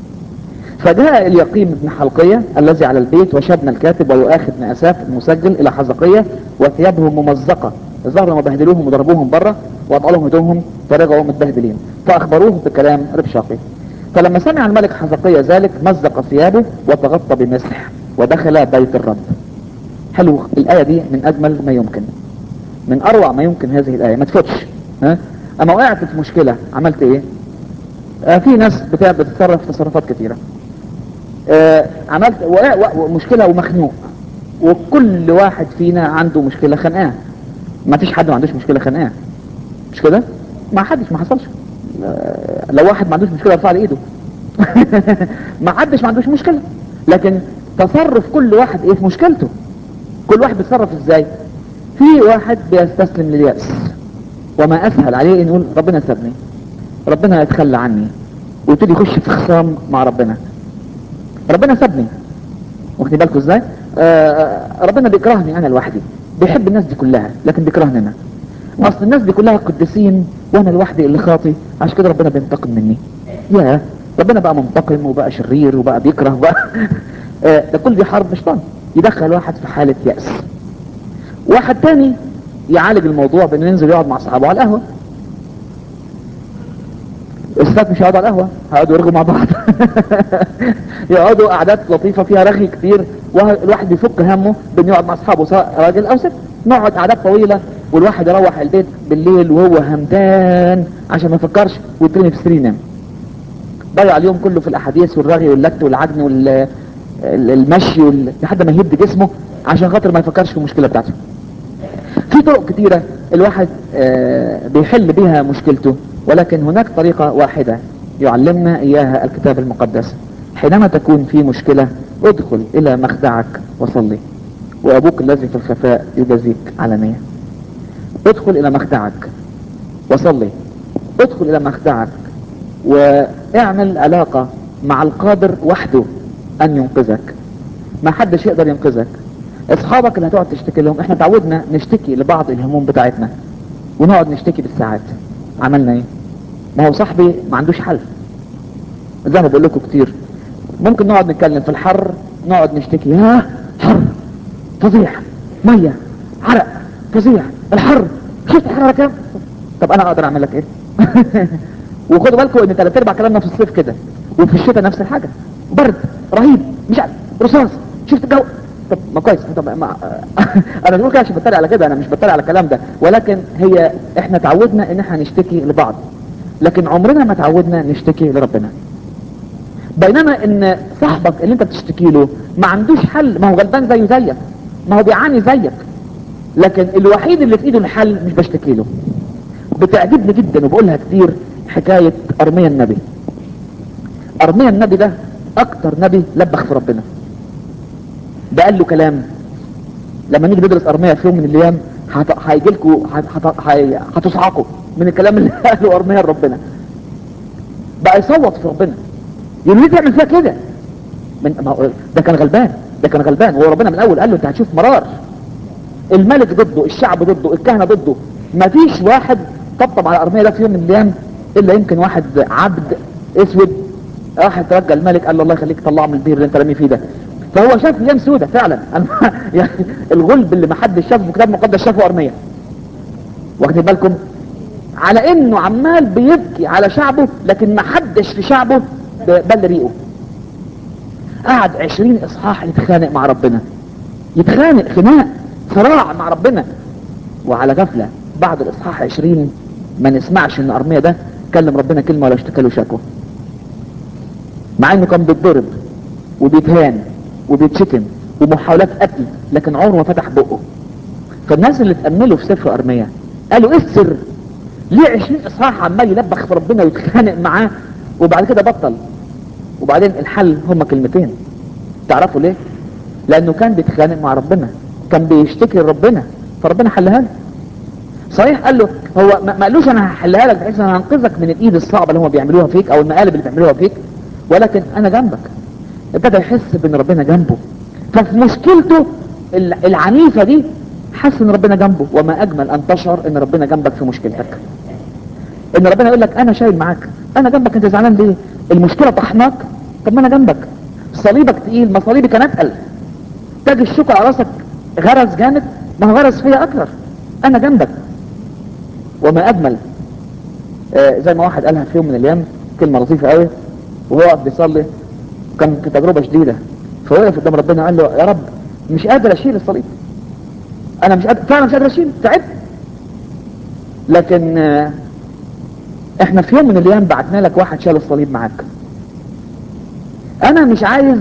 فجاء اليقيم بن حلقية الذي على البيت وشبنا الكاتب ويؤاخذ بن اساف المسجل الى حزقية وثيابهم ممزقة الظهر ما بهدلوهم وضربوهم بره وقطعوا لهم هدومهم فرجعوا متبهدلين فاخبروه بكلام ربشاقي فلما سمع الملك حزقية ذلك مزق ثيابه وتغطى بمسح ودخل بيت الرب حلو الآية دي من أجمل ما يمكن من أروع ما يمكن هذه الآية ما تفوتش ها أما وقعت في مشكلة عملت إيه آه في ناس بتتصرف تصرفات كثيرة آه عملت وقع مشكلة ومخنوق وكل واحد فينا عنده مشكلة خنقاه ما فيش حد ما عندوش مشكلة خنقاه مش كده ما حدش ما حصلش آه لو واحد ما عندوش مشكلة يرفع لي ايده ما حدش ما عندوش مشكلة لكن تصرف كل واحد ايه في مشكلته كل واحد بيتصرف ازاي في واحد بيستسلم لليأس وما اسهل عليه ان يقول ربنا سابني ربنا يتخلى عني ويبتدي يخش في خصام مع ربنا ربنا سابني واخدين بالكم ازاي آه ربنا بيكرهني انا لوحدي بيحب الناس دي كلها لكن بيكرهني انا اصل الناس دي كلها قديسين وانا لوحدي اللي خاطي عشان كده ربنا بينتقم مني يا ربنا بقى منتقم وبقى شرير وبقى بيكره وبقى آه ده كل دي حرب شيطان يدخل واحد في حالة يأس واحد تاني يعالج الموضوع بانه ينزل يقعد مع اصحابه على القهوة الستات مش هيقعدوا على القهوة هيقعدوا يرغوا مع بعض يقعدوا قعدات لطيفة فيها رغي كتير والواحد بيفك همه بانه يقعد مع اصحابه سواء راجل او ست نقعد قعدات طويلة والواحد يروح البيت بالليل وهو همدان عشان ما يفكرش ويترمي في السرير ينام ضيع اليوم كله في الاحاديث والرغي واللت والعجن والمشي وال... لحد ما يهد جسمه عشان خاطر ما يفكرش في المشكله بتاعته في طرق كتيره الواحد آه، بيحل بيها مشكلته ولكن هناك طريقة واحدة يعلمنا إياها الكتاب المقدس حينما تكون في مشكلة ادخل إلى مخدعك وصلي وأبوك الذي في الخفاء يجازيك علانية ادخل إلى مخدعك وصلي ادخل إلى مخدعك واعمل علاقة مع القادر وحده أن ينقذك ما حدش يقدر ينقذك اصحابك اللي هتقعد تشتكي لهم احنا تعودنا نشتكي لبعض الهموم بتاعتنا ونقعد نشتكي بالساعات عملنا ايه ما هو صاحبي ما عندوش حل زي ما بقول لكم كتير ممكن نقعد نتكلم في الحر نقعد نشتكي يا حر فظيع ميه عرق فظيع الحر شفت الحراره كام طب انا اقدر اعمل لك ايه وخدوا بالكم ان ثلاث ارباع كلامنا في الصيف كده وفي الشتاء نفس الحاجه برد رهيب مش عارف رصاص شفت الجو طب ما كويس طب ما انا بقول كده عشان بتريق على كده انا مش بتريق على الكلام ده ولكن هي احنا تعودنا ان احنا نشتكي لبعض لكن عمرنا ما تعودنا نشتكي لربنا بينما ان صاحبك اللي انت بتشتكي له ما عندوش حل ما هو غلبان زيه زيك ما هو بيعاني زيك لكن الوحيد اللي في ايده الحل مش بشتكي له بتعجبني جدا وبقولها كتير حكاية ارميا النبي ارميا النبي ده اكتر نبي لبخ في ربنا ده قال له كلام لما نيجي ندرس ارميا في يوم من الايام هيجي لكم هتصعقوا من الكلام اللي قاله ارميا لربنا بقى يصوت في ربنا يقول ليه تعمل فيها كده من ما هو- ده كان غلبان ده كان غلبان هو ربنا من الاول قال له انت هتشوف مرار الملك ضده الشعب ضده الكهنه ضده ما فيش واحد طبطب على ارميا ده في يوم من الايام الا يمكن واحد عبد اسود راح يترجى الملك قال له الله يخليك طلعه من البير اللي انت راميه فيه ده فهو شاف ايام سودة فعلا أنا يعني الغلب اللي ما حدش شافه في الكتاب المقدس شافه ارميا واخدين بالكم على انه عمال بيبكي على شعبه لكن ما حدش في شعبه بل ريقه قعد عشرين اصحاح يتخانق مع ربنا يتخانق خناق صراع مع ربنا وعلى غفلة بعد الاصحاح عشرين ما نسمعش ان ارميا ده كلم ربنا كلمة ولا اشتكى له شكوى مع انه كان بيتضرب وبيتهان وبيتشتم ومحاولات قتل لكن عمره ما فتح بقه فالناس اللي اتأملوا في سفر ارميا قالوا ايه السر ليه عشرين اصحاح عمال يلبخ في ربنا ويتخانق معاه وبعد كده بطل وبعدين الحل هما كلمتين تعرفوا ليه لانه كان بيتخانق مع ربنا كان بيشتكي لربنا فربنا حلها له صحيح قال له هو ما ما قالوش انا هحلها لك بحيث انا هنقذك من الايد الصعبه اللي هم بيعملوها فيك او المقالب اللي بيعملوها فيك ولكن انا جنبك ابتدى يحس بان ربنا جنبه ففي مشكلته ال- العنيفه دي حس ان ربنا جنبه وما اجمل ان تشعر ان ربنا جنبك في مشكلتك ان ربنا يقول لك انا شايل معاك انا جنبك انت زعلان ليه المشكله طحناك طب ما انا جنبك صليبك تقيل ما صليبي كان اتقل تاج الشكر على راسك غرز جامد ما هو غرز فيا اكتر انا جنبك وما اجمل آه زي ما واحد قالها في يوم من الايام كلمه لطيفه قوي وهو واقف بيصلي كان في تجربه شديده فوقف قدام ربنا قال له يا رب مش قادر اشيل الصليب انا مش قادر فعلا مش قادر اشيل تعبت لكن آه احنا في يوم من الايام بعتنا لك واحد شال الصليب معاك انا مش عايز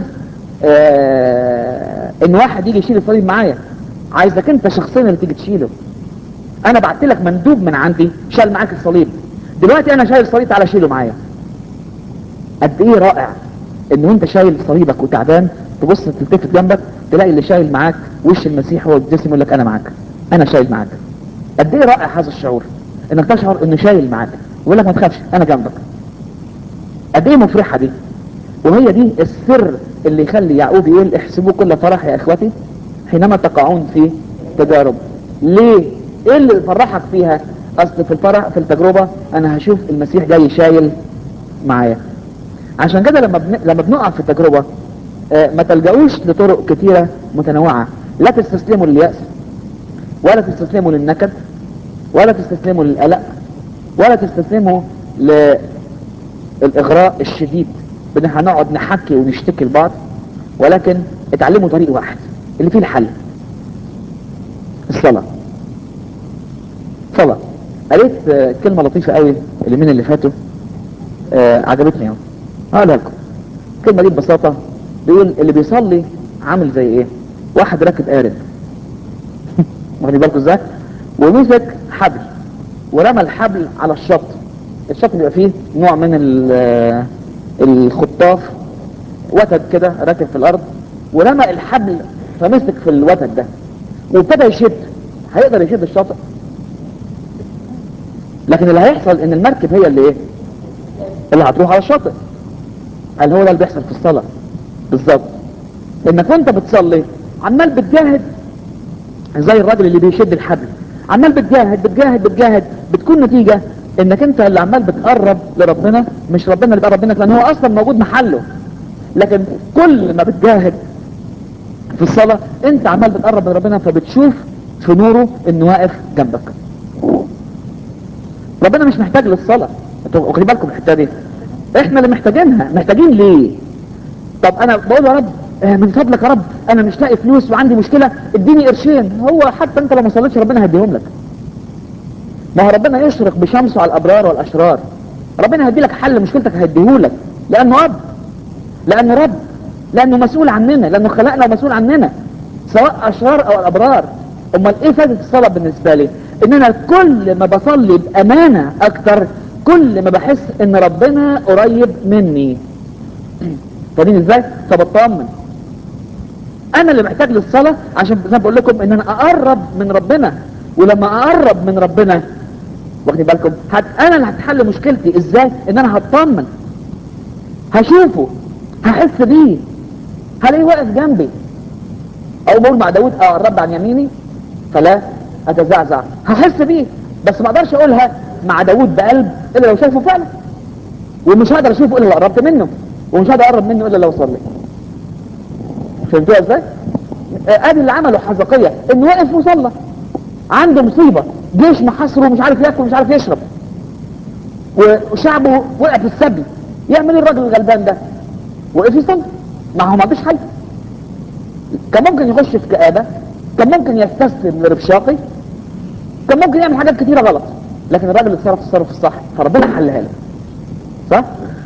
اه ان واحد يجي يشيل الصليب معايا عايزك انت شخصيا اللي تيجي تشيله انا بعت لك مندوب من عندي شال معاك الصليب دلوقتي انا شايل الصليب تعالى شيله معايا قد ايه رائع ان وانت شايل صليبك وتعبان تبص تلتفت جنبك تلاقي اللي شايل معاك وش المسيح هو الجسم يقول لك انا معاك انا شايل معاك قد ايه رائع هذا الشعور انك تشعر انه شايل معاك ويقول لك ما تخافش انا جنبك قد ايه مفرحه دي وهي دي السر اللي يخلي يعقوب يقول احسبوا كل فرح يا اخوتي حينما تقعون في تجارب ليه ايه اللي يفرحك فيها اصل في الفرح في التجربه انا هشوف المسيح جاي شايل معايا عشان كده لما بن... لما بنقع في التجربه آه ما تلجأوش لطرق كتيره متنوعه لا تستسلموا لليأس ولا تستسلموا للنكد ولا تستسلموا للقلق ولا تستسلموا للإغراء الشديد بان احنا هنقعد نحكي ونشتكي لبعض ولكن اتعلموا طريق واحد اللي فيه الحل الصلاة صلاة قريت آه، كلمة لطيفة قوي اليومين اللي فاتوا آه، عجبتني قوي هقولها لكم الكلمة دي ببساطة بيقول اللي بيصلي عامل زي ايه واحد راكب قارب واخدين بالكم ازاي ومسك حبل ورمى الحبل على الشط الشط بيبقى فيه نوع من ال- الخطاف وتد كده راكب في الارض ورمى الحبل فمسك في الوتد ده وابتدى يشد هيقدر يشد الشاطئ لكن اللي هيحصل ان المركب هي اللي ايه اللي هتروح على الشاطئ قال هو ده اللي بيحصل في الصلاة بالظبط انك وانت بتصلي عمال بتجاهد زي الراجل اللي بيشد الحبل عمال بتجاهد بتجاهد بتجاهد بتكون نتيجة انك انت اللي عمال بتقرب لربنا مش ربنا اللي بيقرب منك لان هو اصلا موجود محله لكن كل ما بتجاهد في الصلاة انت عمال بتقرب من ربنا فبتشوف في نوره انه واقف جنبك ربنا مش محتاج للصلاة انتوا واخدين بالكم من الحته دي احنا اللي محتاجينها محتاجين ليه طب انا بقول يا رب آه، من فضلك يا رب انا مش لاقي فلوس وعندي مشكلة اديني قرشين هو حتى انت لو ما صليتش ربنا هيديهم لك ما هو ربنا يشرق بشمسه على الابرار والاشرار ربنا هيدي لك حل مشكلتك هيديهولك لانه اب لانه رب لانه مسؤول عننا لانه خلقنا ومسؤول عننا سواء اشرار او الابرار امال ايه فائده الصلاه بالنسبه لي ان انا كل ما بصلي بامانه اكتر كل ما بحس ان ربنا قريب مني فاهمين ازاي فبطمن انا اللي محتاج للصلاه عشان زي ما بقول لكم ان انا اقرب من ربنا ولما اقرب من ربنا واخدين بالكم هت... انا اللي هتحل مشكلتي ازاي ان انا هطمن هشوفه هحس بيه هلاقيه واقف جنبي او بقول مع داود اه الرب عن يميني فلا اتزعزع هحس بيه بس ما اقدرش اقولها مع داود بقلب الا لو شايفه فعلا ومش هقدر اشوفه الا لو قربت منه ومش هقدر اقرب منه الا لو صلي فهمتوها ازاي؟ آه، ادي اللي عمله حزقية انه وقف وصلى عنده مصيبة جيش محاصره مش عارف ياكل مش عارف يشرب وشعبه وقع في السبي يعمل ايه الراجل الغلبان ده وقف يصلي ما هو ما عندوش حل كان ممكن يخش في كآبة كان ممكن يستسلم لربشاقي كان ممكن يعمل حاجات كتيرة غلط لكن الراجل اتصرف التصرف الصح فربنا حلها له صح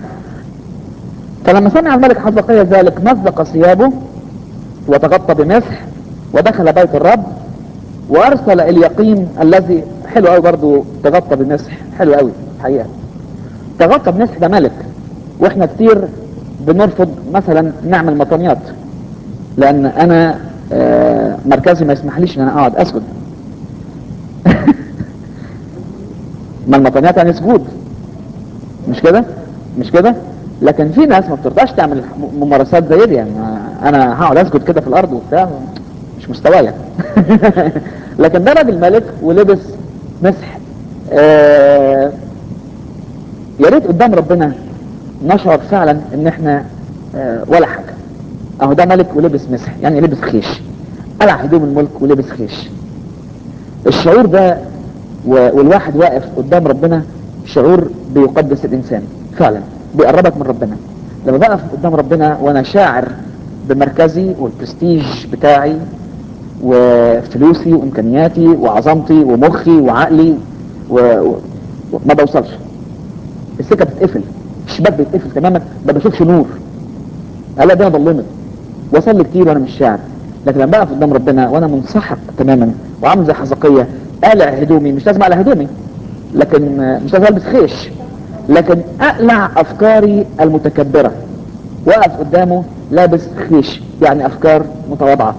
فلما سمع الملك حزقية ذلك مزق ثيابه وتغطى بمسح ودخل بيت الرب وارسل اليقين الذي حلو قوي برضو تغطى بمسح حلو قوي الحقيقه تغطى بمسح ده ملك واحنا كتير بنرفض مثلا نعمل مطنيات لان انا آه، مركزي ما يسمحليش ان انا اقعد اسجد ما المطنيات يعني سجود مش كده مش كده لكن في ناس ما بترضاش تعمل م- ممارسات زي دي يعني ما- انا هقعد اسجد كده في الارض وبتاع مش مستوايا لكن ده راجل ملك ولبس مسح آه يا ريت قدام ربنا نشعر فعلا ان احنا آه ولا حاجه اهو ده ملك ولبس مسح يعني لبس خيش قلع هدوم الملك ولبس خيش الشعور ده و- والواحد واقف قدام ربنا شعور بيقدس الانسان فعلا بيقربك من ربنا لما بقف قدام ربنا وانا شاعر بمركزي والبرستيج بتاعي وفلوسي وامكانياتي وعظمتي ومخي وعقلي و... و... ما بوصلش السكه بتتقفل الشباك بيتقفل تماما ما بشوفش نور الا ده ضلمت واصلي كتير وانا مش شاعر لكن لما بقف قدام ربنا وانا منسحق تماما وعامل زي حزقية قالع هدومي مش لازم اقلع هدومي لكن آه، مش لازم البس خيش لكن اقلع افكاري المتكبرة واقف قدامه لابس خيش يعني افكار متواضعة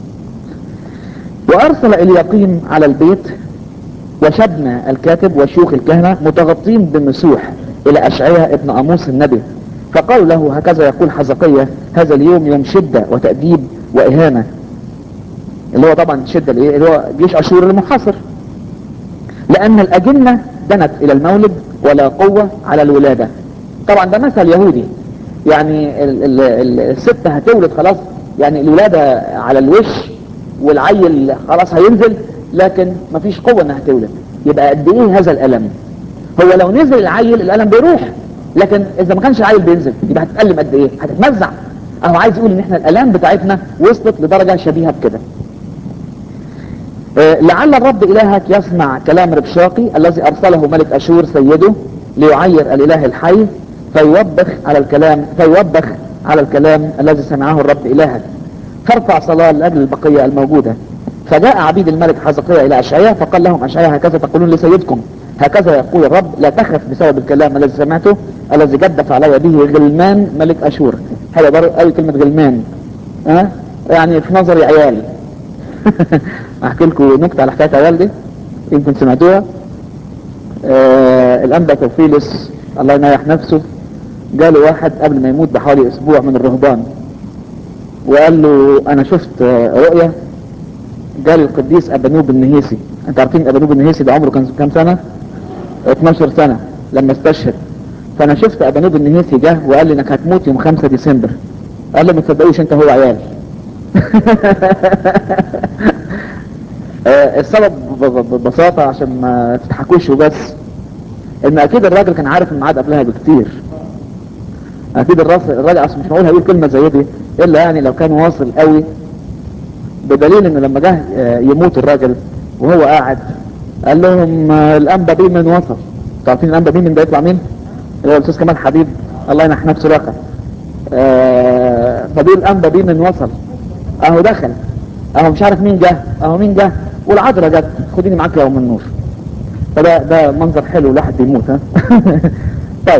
وارسل اليقين على البيت وشبنا الكاتب وشيوخ الكهنة متغطين بالمسوح الى اشعياء ابن اموس النبي فقالوا له هكذا يقول حزقية هذا اليوم يوم شدة وتأديب وإهانة اللي هو طبعا شدة الايه اللي هو جيش اشور المحاصر لان الاجنة دنت الى المولد ولا قوة على الولادة طبعا ده مثل يهودي يعني ال ال ال الست هتولد خلاص يعني الولادة على الوش والعيل خلاص هينزل لكن مفيش قوة انها تولد يبقى قد ايه هذا الالم هو لو نزل العيل الالم بيروح لكن اذا ما كانش العيل بينزل يبقى هتتألم قد ايه هتتمزع اهو عايز يقول ان احنا الالام بتاعتنا وصلت لدرجة شبيهة بكده آه، لعل الرب إلهك يسمع كلام ربشاقي الذي أرسله ملك أشور سيده ليعير الإله الحي فيوبخ على الكلام فيوبخ على الكلام الذي سمعه الرب إلهك فارفع صلاة لأجل البقية الموجودة فجاء عبيد الملك حزقيا الى اشعياء فقال لهم اشعياء هكذا تقولون لسيدكم هكذا يقول الرب لا تخف بسبب الكلام الذي سمعته الذي جدف علي به غلمان ملك اشور هذا برضه قوي كلمه غلمان ها أه؟ يعني في نظري عيال احكي لكم نكته على حكايه عيال دي يمكن سمعتوها آه الانبا توفيلس الله ينيح نفسه جاله واحد قبل ما يموت بحوالي اسبوع من الرهبان وقال له انا شفت رؤية جال القديس ابانوب النهيسي انت عارفين ابانوب النهيسي ده عمره كان كام سنة 12 سنة لما استشهد فانا شفت ابانوب النهيسي جه وقال لي انك هتموت يوم 5 ديسمبر قال لي ما تصدقوش انت هو عيال السبب ببساطة عشان ما تضحكوش وبس ان اكيد الراجل كان عارف الميعاد قبلها بكتير اكيد الراس الراجل اصلا مش معقول هيقول كلمة زي دي الا يعني لو كان واصل قوي بدليل ان لما جه يموت الراجل وهو قاعد قال لهم الانبا بيه من وصل تعرفين الانبا بيه من ده يطلع مين اللي هو الاستاذ كمال حبيب الله ينح نفسه لك آه فدي الانبا بيه من وصل اهو دخل اهو مش عارف مين جه اهو مين جه والعذراء جت خديني معاك يا ام النور فده ده منظر حلو الواحد بيموت ها طيب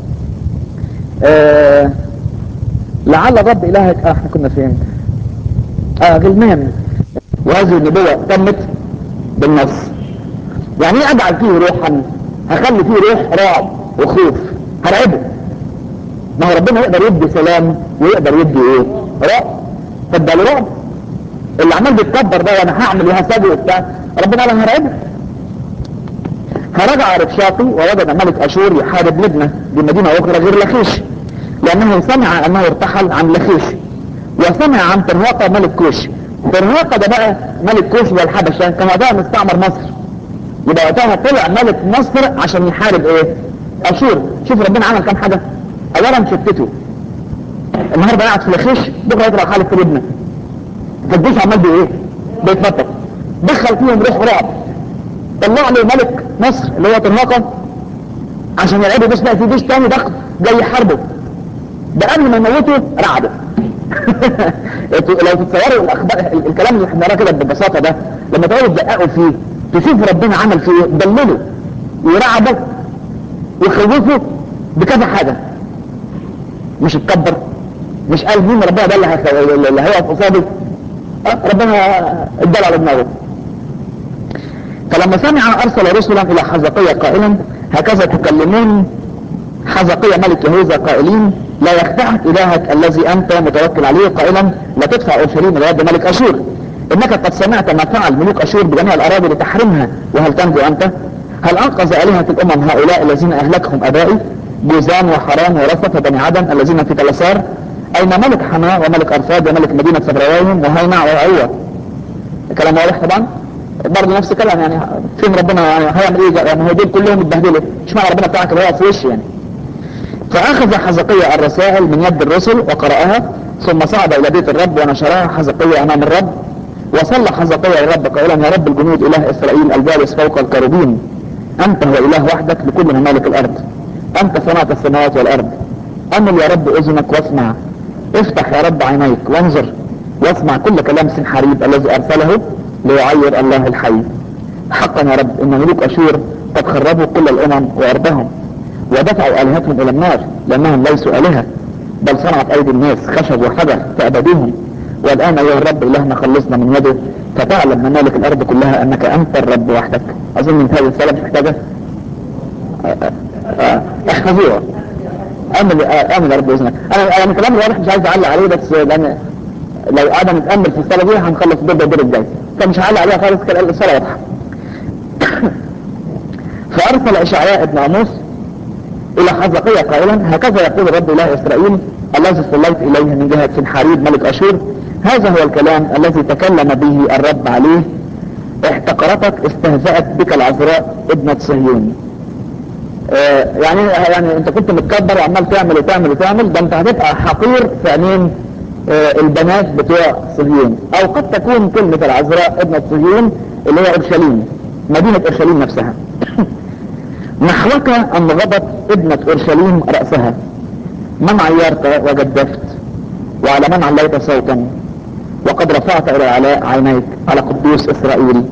آه لعل الرب الهك آه احنا كنا فين اه غلمان وهذه النبوة تمت بالنص يعني ايه اجعل فيه روحا هخلي فيه روح رعب وخوف هرعبه ما هو ربنا يقدر يدي سلام ويقدر يدي ايه رعب فاداله رعب اللي عمال بيتكبر ده وانا هعمل وهسوي وبتاع ربنا قال انا هرعبه فرجع ربشاقي ووجد ملك اشور يحارب لبنى بمدينة اخرى غير لخيش لانه سمع انه ارتحل عن لخيش وسمع عن ترهاقة ملك كوش ترهاقة ده بقى ملك كوش والحبشة كان وقتها مستعمر مصر يبقى وقتها طلع ملك مصر عشان يحارب ايه اشور شوف ربنا عمل كام حاجة اولا شتته النهارده قاعد في لخيش بكره يطلع حالف في لبنى فالجيش عمال بيه ايه بيتنطط دخل فيهم روح رعب طلع له ملك مصر اللي هو ترهاقة عشان يلعبوا بس بقى في جيش تاني ضخم جاي يحاربه ده قبل ما يموته رعبه لو تتصوروا الاخبار الكلام اللي احنا كده ببساطه ده لما تقعدوا تدققوا فيه تشوف ربنا عمل فيه دلله ويرعبه ويخوفه بكذا حاجه مش اتكبر مش قال مين ربنا ده اللي, اللي هيقف قصادي أه ربنا ادال على دماغه فلما سمع ارسل رسلا الى حزقية قائلا هكذا تكلمون حزقية ملك يهوذا قائلين لا يخدعك الهك الذي انت متوكل عليه قائلا لا تدفع اورشليم الى يد ملك اشور انك قد سمعت ما فعل ملوك اشور بجميع الاراضي لتحرمها وهل تنجو انت هل انقذ الهة الامم هؤلاء الذين اهلكهم ابائي جوزان وحران ورفث بني عدن الذين في تلسار اين ملك حماة وملك ارفاد وملك مدينة سبراويهم وهينع وعوة كلام واضح طبعا برضه نفس الكلام يعني فين ربنا يعني هيعمل ايه يعني هو دول كلهم اتبهدلوا مش معنى ربنا بتاعك اللي هو في وشي يعني فاخذ حزقية الرسائل من يد الرسل وقرأها ثم صعد الى بيت الرب ونشرها حزقية امام الرب وصلى حزقية الرب قائلا يا رب الجنود اله اسرائيل الجالس فوق الكروبين انت هو اله وحدك لكل ممالك الارض انت صنعت السماوات والارض امل يا رب اذنك واسمع افتح يا رب عينيك وانظر واسمع كل كلام سنحاريب الذي ارسله ليعير الله الحي حقا يا رب ان ملوك اشور قد خربوا كل الامم وارضهم ودفعوا الهتهم الى النار لانهم ليسوا الهه بل صنعت ايدي الناس خشب وحجر فابدوهم والان ايها الرب الهنا خلصنا من يده فتعلم ممالك الارض كلها انك انت الرب وحدك اظن ان هذه الرساله مش محتاجه احفظوها امن امن يا رب باذنك انا انا كلامي واضح مش عايز اعلق عليه بس لان لو قعدنا نتامل في الصلاه دي هنخلص الدور ده الدور الجاي فمش هعلق عليها خالص كده الصلاه واضحه فارسل اشعياء ابن عموس الى حزقية قائلا هكذا يقول رب اله اسرائيل الذي صليت اليه من جهة سنحاريب ملك اشور هذا هو الكلام الذي تكلم به الرب عليه احتقرتك استهزأت بك العذراء ابنة صهيون اه يعني يعني انت كنت متكبر وعمال تعمل وتعمل وتعمل ده انت هتبقى حقير في عينين اه البنات بتوع صهيون او قد تكون كلمة العذراء ابنة صهيون اللي هي اورشليم مدينة اورشليم نفسها نحوك ان غضت ابنة اورشليم رأسها من عيرت وجدفت وعلى من عليت صوتا وقد رفعت الى علاء عينيك على قدوس اسرائيل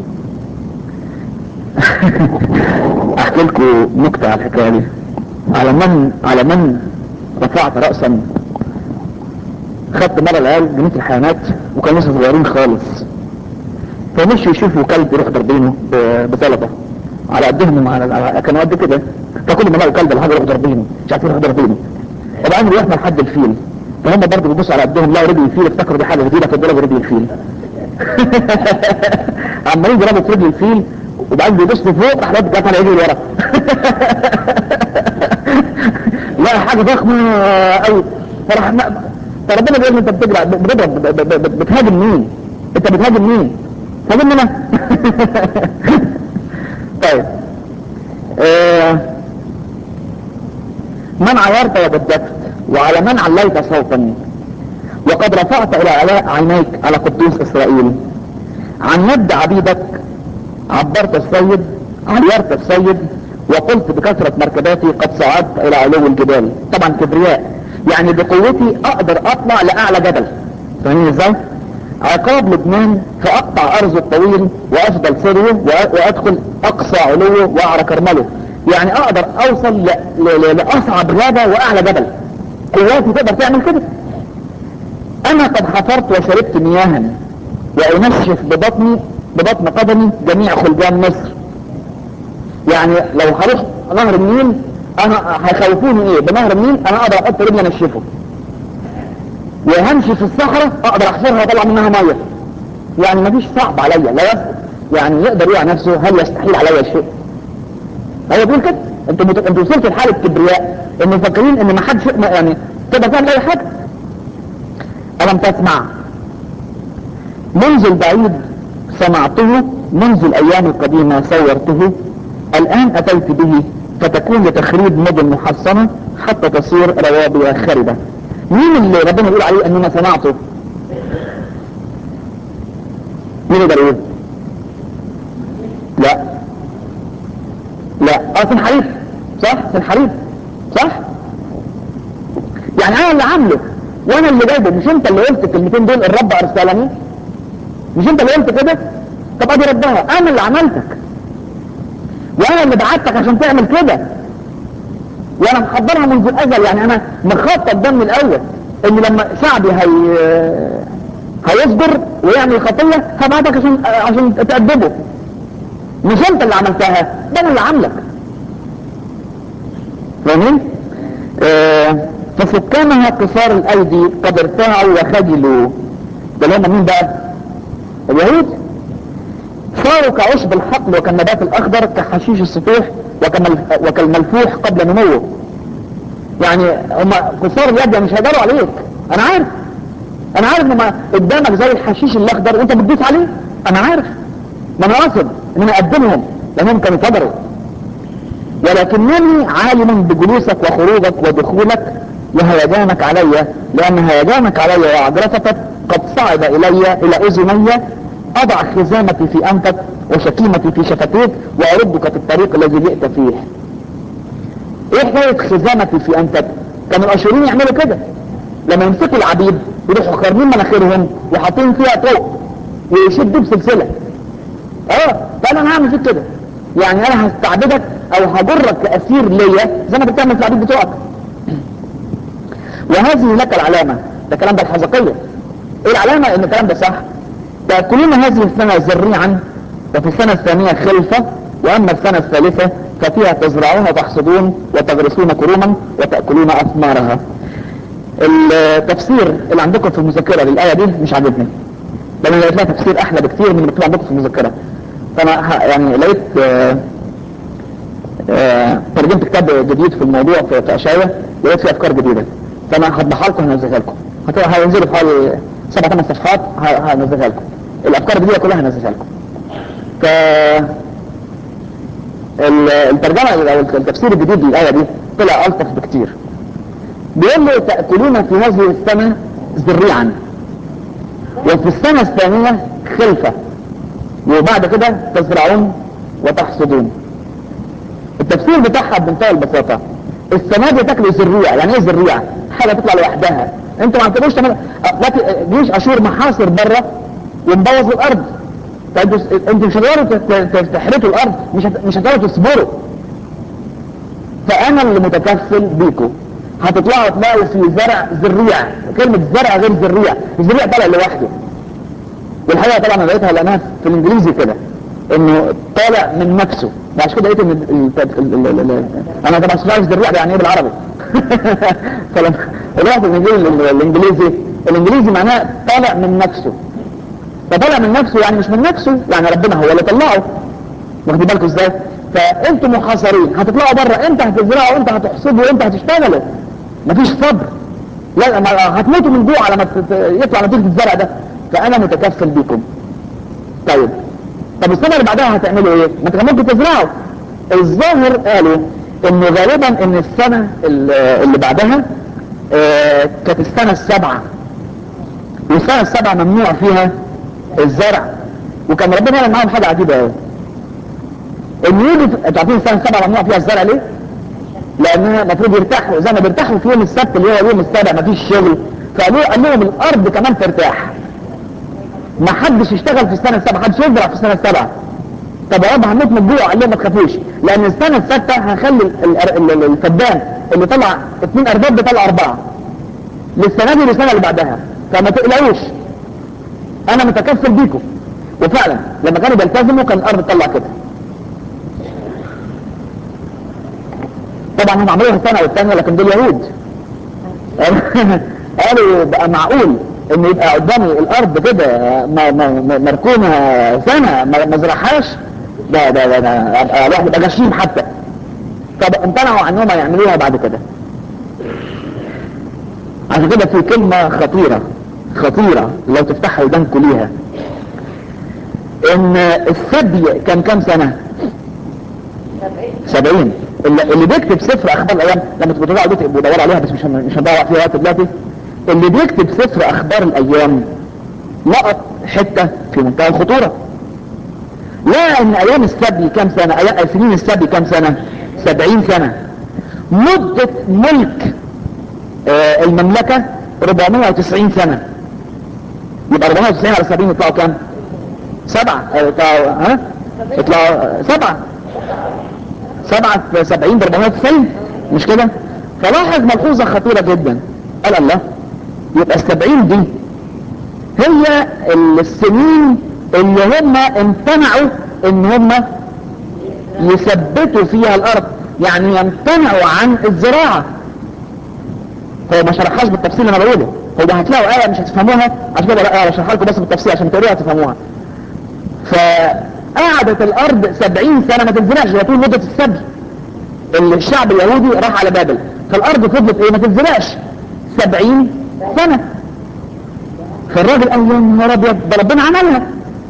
احكي لكم نكتة على الحكاية دي على من على من رفعت رأسا خدت مرة العيال جنينة الحيوانات وكانوا لسه صغيرين خالص فمشوا يشوفوا كلب يروح ضربينه ب- بزلطة على قدهم على على- كانوا قد كده فكل ما لقوا كلب ولا حاجه يروحوا ضاربينه مش عارفين يروحوا ضاربينه وبعدين بيروحوا لحد الفيل فهم برضه بيبصوا على قدهم لقوا رجل الفيل افتكروا دي حاجه جديده فضربوا رجل الفيل عمالين يضربوا في رجل الفيل وبعدين بيبصوا فوق راح الواد جت على رجله ورا لا حاجه ضخمه قوي فراح ما- فربنا بيقول له انت بتجري بتضرب ب- ب- ب- بتهاجم مين؟ انت بتهاجم مين؟ هاجمني انا طيب آه، من عيرت وبددت وعلى من عليت صوتا وقد رفعت الى علاء عينيك على قدوس اسرائيل عن يد عبيدك عبرت السيد عيرت السيد وقلت بكثرة مركباتي قد صعدت الى علو الجبال طبعا كبرياء يعني بقوتي اقدر اطلع لاعلى جبل فاهمين ازاي عقاب لبنان فاقطع ارضه الطويل وافضل سريه وأ- وادخل اقصى علوه واعرى كرمله يعني اقدر اوصل ل... ل... ل... لاصعب غابة واعلى جبل قواتي تقدر تعمل كده انا قد حفرت وشربت مياها وانشف ببطني ببطن قدمي جميع خلجان مصر يعني لو هروح نهر النيل انا هيخوفوني ايه بنهر النيل انا اقدر احط رجلي انشفه وهمشي في الصحراء اقدر احفرها واطلع منها ميه يعني مفيش صعب عليا لا يصعب يعني يقدر يقع نفسه هل يستحيل عليا شيء هو بيقول كده انتوا مت... انتوا وصلتوا لحاله كبرياء ان مفكرين ان ما حدش ما- يعني تقدر تعمل اي حاجه الم تسمع منذ البعيد صنعته منذ الايام القديمه صورته الان اتيت به فتكون لتخريب مدن محصنه حتى تصير روابي خربه مين اللي ربنا يقول عليه ان انا صنعته مين يقدر يقول لا لا اه سنحريف صح سنحريف صح يعني انا اللي عامله وانا اللي جايبه مش انت اللي قلت الكلمتين دول الرب ارسلني مش انت اللي قلت كده طب ادي ربها انا اللي عملتك وانا اللي بعتك عشان تعمل كده وانا محضرها منذ الازل يعني انا مخطط ده من الاول ان لما شعبي هي هيصبر ويعمل خطيه هبعتك عشان عشان تأدبه مش انت اللي عملتها ده انا اللي عاملك فاهمين؟ آه فسكانها قصار الايدي قد ارتاعوا وخجلوا ده اللي هم مين بقى؟ اليهود صاروا كعشب الحقل وكالنبات الاخضر كحشيش السطوح وكمل- وكالملفوح قبل نموه يعني هم قصار اليد مش هيقدروا عليك انا عارف انا عارف ان ما قدامك زي الحشيش الاخضر وانت بتدوس عليه انا عارف ما انا قاصد ان انا اقدمهم لانهم كانوا فجروا ولكنني عالم بجلوسك وخروجك ودخولك وهيجانك علي لان هيجانك علي وعجرفتك قد صعد الي الى اذني اضع خزامتي في انفك وشكيمتي في شفتيك واردك في الطريق الذي جئت فيه ايه حكايه خزامتي في انفك كانوا الاشوريين يعملوا كده لما يمسكوا العبيد يروحوا خارمين مناخيرهم وحاطين فيها طوق ويشدوا بسلسله اه فانا هعمل فيك كده يعني انا هستعبدك او هجرك كاسير ليا زي ما انت بتعمل في العبيد بتوعك وهذه لك العلامه ده كلام ده الحزقيه ايه العلامه ان الكلام ده صح تاكلون هذه السنه زريعا وفي السنه الثانيه خلفه واما السنه الثالثه ففيها تزرعون وتحصدون وتغرسون كروما وتاكلون اثمارها التفسير اللي عندكم في المذكره للايه دي مش عاجبني لان لقيت لها تفسير احلى بكتير من اللي مكتوب عندكم في المذكره فانا ه- يعني لقيت آه، آه، ترجمت كتاب جديد في الموضوع في في اشعياء لقيت فيه افكار جديده فانا هطبعها لكم هنزلها لكم هت- هينزلوا في حوالي سبع ثمان صفحات ه- هنزلها لكم الافكار الجديده كلها هنزلها لكم ف ال- الترجمه او التفسير الجديد للايه دي طلع الطف بكتير بيقول له تاكلون في هذه السنه زريعا وفي السنه الثانيه خلفه وبعد كده تزرعون وتحصدون التفسير بتاعها بمنتهى البساطة السنة دي تاكلوا زريع يعني ايه زريع حاجة تطلع لوحدها انتوا ما عندكوش تعملوا لكن جيش اشور محاصر بره ومبوظ الارض فانتوا انتوا مش هتقدروا ت- ت- تحرثوا الارض مش هت- مش هتقدروا تصبروا فانا اللي متكفل بيكم هتطلعوا تلاقوا في زرع ذريع كلمة زرع غير ذريع الذريع طالع لوحده والحقيقة طبعا انا لقيتها لانها في الانجليزي كده انه طالع من نفسه عشان كده لقيت ان ال- ال- ال- ال- ال- انا طبعا مش عارف ذريع يعني ايه بالعربي فلما رحت الانجليزي الانجليزي الانجليزي معناه طالع من نفسه فطالع من نفسه يعني مش من نفسه يعني ربنا هو اللي طلعه واخدين بالكم ازاي فانتم محاصرين هتطلعوا بره انت هتزرعوا انت هتحصدوا انت هتشتغلوا مفيش صبر لا ما- هتموتوا من جوع لما تت- يطلع نتيجه الزرع ده فانا متكفل بيكم طيب طب السنه اللي بعدها هتعملوا ايه ما انتوا كان ممكن تزرعوا الظاهر قالوا ان غالبا ان السنه ال- اللي بعدها آه، كانت السنه السابعه والسنه السابعه ممنوع فيها الزرع وكان ربنا يعمل معاهم حاجه عجيبه قوي ان يجي في- انتوا عارفين السنه السابعه ممنوع فيها الزرع ليه؟ لانها المفروض يرتاحوا زي ما بيرتاحوا في يوم السبت اللي هو اليوم السابع مفيش شغل فقالوا قال لهم الارض كمان ترتاح ما حدش يشتغل في السنه السابعه حدش يزرع في السنه السابعه طب يا رب هنموت من الجوع قال لهم ما تخافوش لان السنه السادسه هنخلي ال- ال- ال- الفدان اللي طلع اثنين ارباب بيطلع اربعه للسنه دي والسنه اللي بعدها فما تقلقوش انا متكفل بيكم وفعلا لما كانوا بيلتزموا كان الارض تطلع كده طبعا هم عملوها السنه والثانيه لكن دول يهود قالوا بقى معقول ان يبقى قدامي الارض كده م- م- م- مركونه سنه ما ما ازرعهاش ده ده ده, ده ابقى الواحد يبقى غشيم حتى طب امتنعوا عنهم يعملوها بعد كده عشان كده في كلمه خطيره خطيره لو تفتحوا ودانكم ليها ان السبي كان كام سنه سبعين اللي, اللي بيكتب سفر اخبار الايام لما تبقوا تدوروا عليها بدور عليها بس مش هن- مش هنضيع فيها وقت دلوقتي اللي بيكتب سفر اخبار الايام لقط حته في منتهى الخطوره لا ان ايام السبي كام سنه ايام سنين السبي كام سنه سبعين سنه مده ملك آه المملكه 490 سنه يبقى 490 على 70 يطلعوا كام سبعة آه، يطلعوا ها يطلعوا آه، سبعة سبعة في سبعين بربعمية وتسعين مش كده فلاحظ ملحوظة خطيرة جدا قال الله يبقى السبعين دي هي السنين اللي هم امتنعوا ان هم يثبتوا فيها الارض يعني يمتنعوا عن الزراعة هو ما شرحهاش بالتفصيل اللي انا بقوله هو هتلاقوا آية مش هتفهموها عشان كده لا اشرحها لكم بس بالتفصيل عشان تقروها تفهموها فقعدت الارض سبعين سنة ما تنزلعش هي طول مدة السبي اللي الشعب اليهودي راح على بابل فالارض فضلت ايه ما تنزلعش سبعين سنة فالراجل قال يا نهار ابيض ده ربنا عملها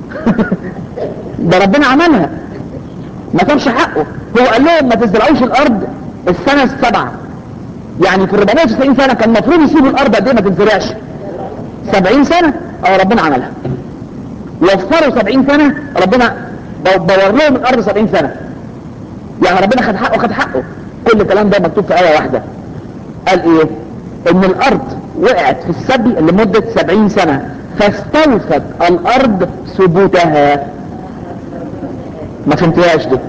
ده ربنا عملها ما كانش حقه هو قال لهم ما تزرعوش الارض السنة السبعة يعني في 490 سنة كان المفروض يسيبوا الارض قد ايه ما تنزرعش 70 سنة اه ربنا عملها وفروا 70 سنة ربنا دور لهم الارض 70 سنة يعني ربنا خد حقه خد حقه كل الكلام ده مكتوب في آية واحدة قال ايه ان الارض وقعت في السبي لمدة 70 سنة فاستوفت الارض ثبوتها ما فهمتهاش دي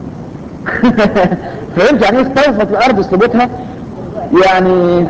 فهمت يعني ايه استوفت الارض ثبوتها يعني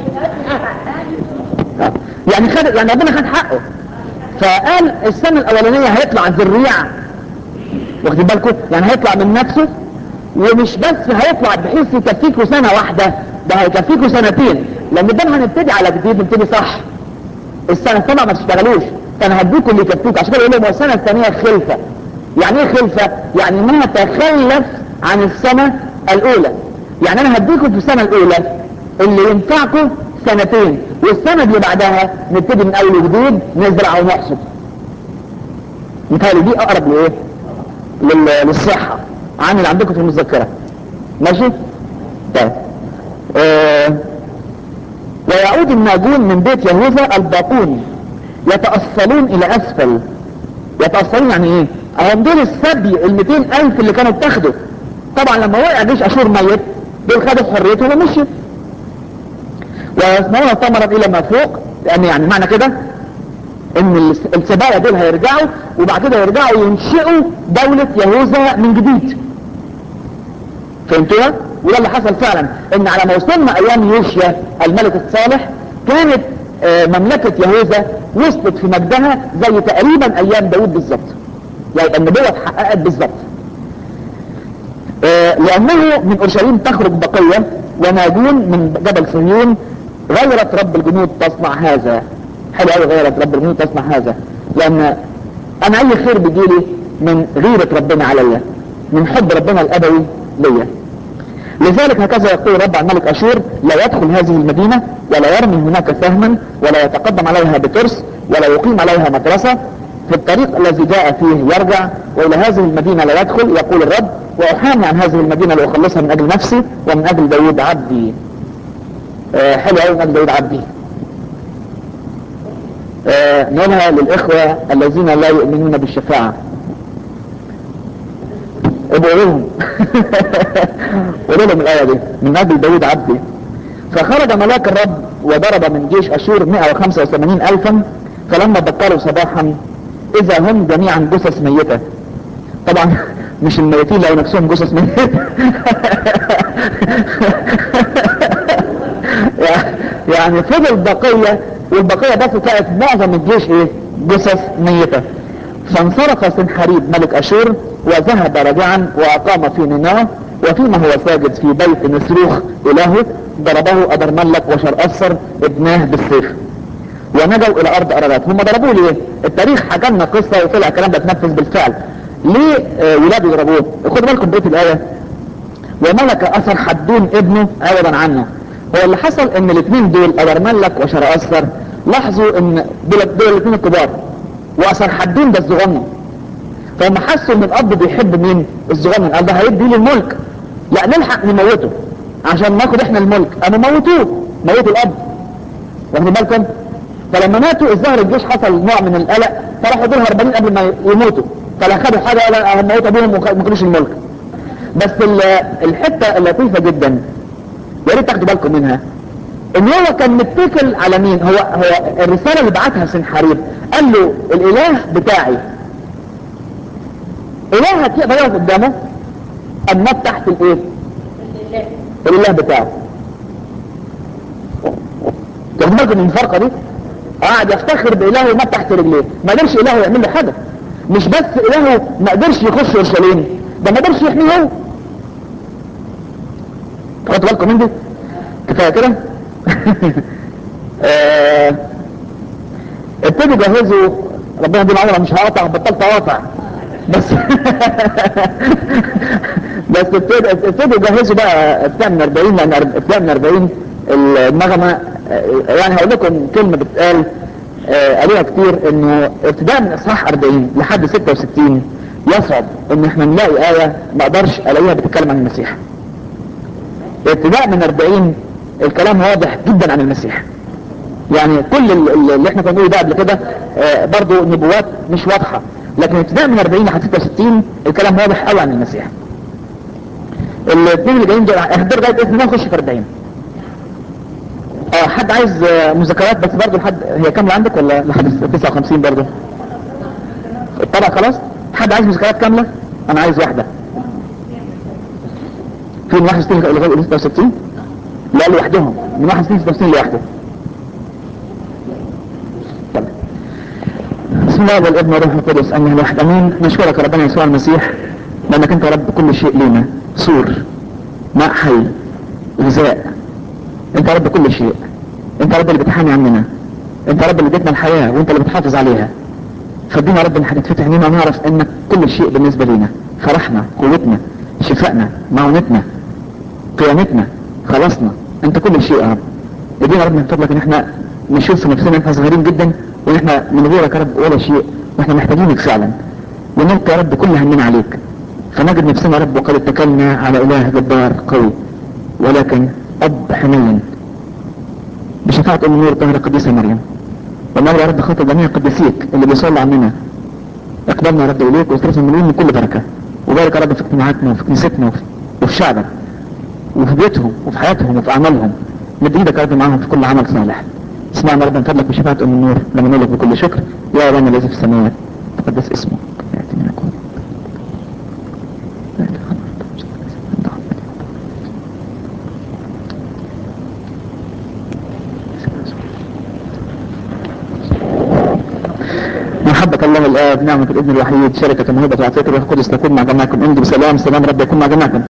يعني خد يعني ربنا خد حقه فقال السنة الاولانية هيطلع ذريع واخدين بالكم يعني هيطلع من نفسه ومش بس هيطلع بحيث يكفيكوا سنة واحدة ده هيكفيكوا سنتين لان ده هنبتدي على جديد نبتدي صح السنة السابعة ما تشتغلوش فانا هديكم اللي يكفيكوا عشان كده يقول لهم السنة الثانية خلفة يعني ايه خلفة يعني ما تخلف عن السنة الاولى يعني انا هديكم في السنة الاولى اللي ينفعكم سنتين والسنة اللي بعدها نبتدي من اول وجديد نزرع ونحصد متهيألي دي اقرب لايه لل- للصحة عن اللي عندكم في المذكرة ماشي طيب آه ويعود الناجون من بيت يهوذا الباقون يتأصلون الى اسفل يتأصلون يعني ايه اهم دول السبي ال 200 الف اللي كانوا اتاخدوا طبعا لما وقع جيش اشور ميت دول خدوا حريتهم ومشوا ويصنعون ثمرا الى ما فوق لان يعني معنى كده ان الس- السبايا دول هيرجعوا وبعد كده يرجعوا ينشئوا دولة يهوذا من جديد فهمتوها؟ وده اللي حصل فعلا ان على ما وصلنا ايام يوشيا الملك الصالح كانت آه، مملكة يهوذا وصلت في مجدها زي تقريبا ايام داود بالظبط يعني النبوة اتحققت بالظبط آه، لانه من اورشليم تخرج بقية وناجون من جبل صهيون غيرت رب الجنود تصنع هذا حلو قوي غيرت رب الجنود تصنع هذا لان انا اي خير بيجيلي من غيرة ربنا عليا من حب ربنا الابوي ليا لذلك هكذا يقول رب عن ملك اشور لا يدخل هذه المدينة ولا يرمي هناك سهما ولا يتقدم عليها بترس ولا يقيم عليها مدرسة في الطريق الذي جاء فيه يرجع والى هذه المدينة لا يدخل يقول الرب واحامي عن هذه المدينة لاخلصها من اجل نفسي ومن اجل داود عبدي آه حلو قوي من اجل داود عبدي آه نقولها للاخوة الذين لا يؤمنون بالشفاعة ابقوا لهم قولوا لهم الآية دي من أجل داود عبدي فخرج ملاك الرب وضرب من جيش أشور 185 ألفا فلما بطلوا صباحا إذا هم جميعا جثث ميتة طبعا مش الميتين لقوا نفسهم جثث ميتة يعني فضل بقية والبقية بس كانت معظم الجيش ايه جثث ميتة فانصرف سنحريب ملك اشور وذهب راجعا واقام في نينوى وفيما هو ساجد في بيت نسروخ الهه ضربه ادرملك وشرأسر ابناه بالسيف ونجوا الى ارض ارارات هم ضربوه ليه التاريخ حكى لنا قصه وطلع الكلام ده اتنفذ بالفعل ليه آه ولاده ضربوه خدوا بالكم بيت الايه وملك اثر حدون ابنه عوضا عنه هو اللي حصل ان الاثنين دول ادرملك وشرأسر لاحظوا ان دول دول الاثنين الكبار واثر حدون ده الصغنن فلما حسوا ان الاب بيحب مين الصغنن قال ده هيدي لي الملك لا نلحق نموته عشان ناخد احنا الملك قاموا موتوه موتوا الاب واخدين بالكم فلما ماتوا الظاهر الجيش حصل نوع من القلق فراحوا دول هربانين قبل ما يموتوا فلا خدوا حاجه ولا هموتوا ابوهم وما خدوش الملك بس ال- الحته اللطيفه جدا يا ريت تاخدوا بالكم منها ان هو كان متكل على مين هو هو الرساله اللي بعتها سنحريب قال له الاله بتاعي الهك يقدر يقف قدامه اما تحت الايه الاله بتاعه تاخدوا بالكم من الفرقه دي قاعد يفتخر بالهه وما تحت رجليه ما قدرش الهه يعمل له حاجه مش بس الهه ما قدرش يخش اورشليم ده ما قدرش يحميه هو خدتوا بالكم من دي كفايه كده آه، ابتدوا جهزوا ربنا يديم عمره مش هقطع بطلت اقاطع بس بس ابتدوا ابتدوا جهزوا بقى ابتداء من 40 لان ابتداء من 40 النغمه آه، يعني هقول لكم كلمه بتتقال آه، قالوها كتير انه ابتداء من اصحاح 40 لحد 66 يصعب ان احنا نلاقي ايه ما اقدرش الاقيها بتتكلم عن المسيح ابتداء من 40 الكلام واضح جدا عن المسيح يعني كل ال- ال- اللي احنا كنا بنقوله ده قبل كده آه، برضو نبوات مش واضحة لكن ابتداء من 40 لحد 66 الكلام واضح قوي عن المسيح الاثنين اللي جايين دول احضر لغايه باذن الله نخش في 40 اه حد عايز آه، مذكرات بس برضو لحد هي كامله عندك ولا لحد 59 برضو طبعا خلاص حد عايز مذكرات كامله انا عايز واحده في من 61 لغايه 66 لا لوحدهم من 61 ل 66 لوحده طيب. بسم الله والابن والروح القدس امين الواحد امين نشكرك يا ربنا يسوع المسيح لانك انت يا رب كل شيء لينا سور ماء حي غذاء انت يا رب كل شيء انت يا رب اللي بتحامي عننا انت يا رب اللي اديتنا الحياه وانت اللي بتحافظ عليها فادينا يا رب ان هنتفتح عينينا ونعرف انك كل شيء بالنسبه لينا فرحنا قوتنا شفائنا معونتنا قيامتنا خلاصنا انت كل شيء يا رب ادينا يا رب من فضلك ان احنا نشوف في نفسنا ان احنا صغيرين جدا وان احنا من غيرك يا رب ولا شيء واحنا محتاجينك فعلا ونلقى يا رب كل همنا عليك فنجد نفسنا يا رب وقد اتكلنا على اله جبار قوي ولكن اب حنين بشفاعة ام النور الطاهرة القديسة مريم والنور يا رب خاطر جميع قديسيك اللي بيصلوا عننا اقبلنا يا رب اليك واصرفنا مليون من كل بركة وبارك يا رب في اجتماعاتنا وفي كنيستنا وفي, وفي شعبك وفي بيتهم وفي حياتهم وفي اعمالهم مد ايدك يا رب معاهم في كل عمل صالح اسمعنا رب من فضلك بشفاعة ام النور لما نقول لك بكل شكر يا ابانا الذي في السماوات تقدس اسمك ياتي ملكوتك محبة الله الآب نعمة الابن الوحيد شركة موهبة وعطية الروح القدس تكون مع جميعكم امضوا بسلام سلام رب يكون مع جميعكم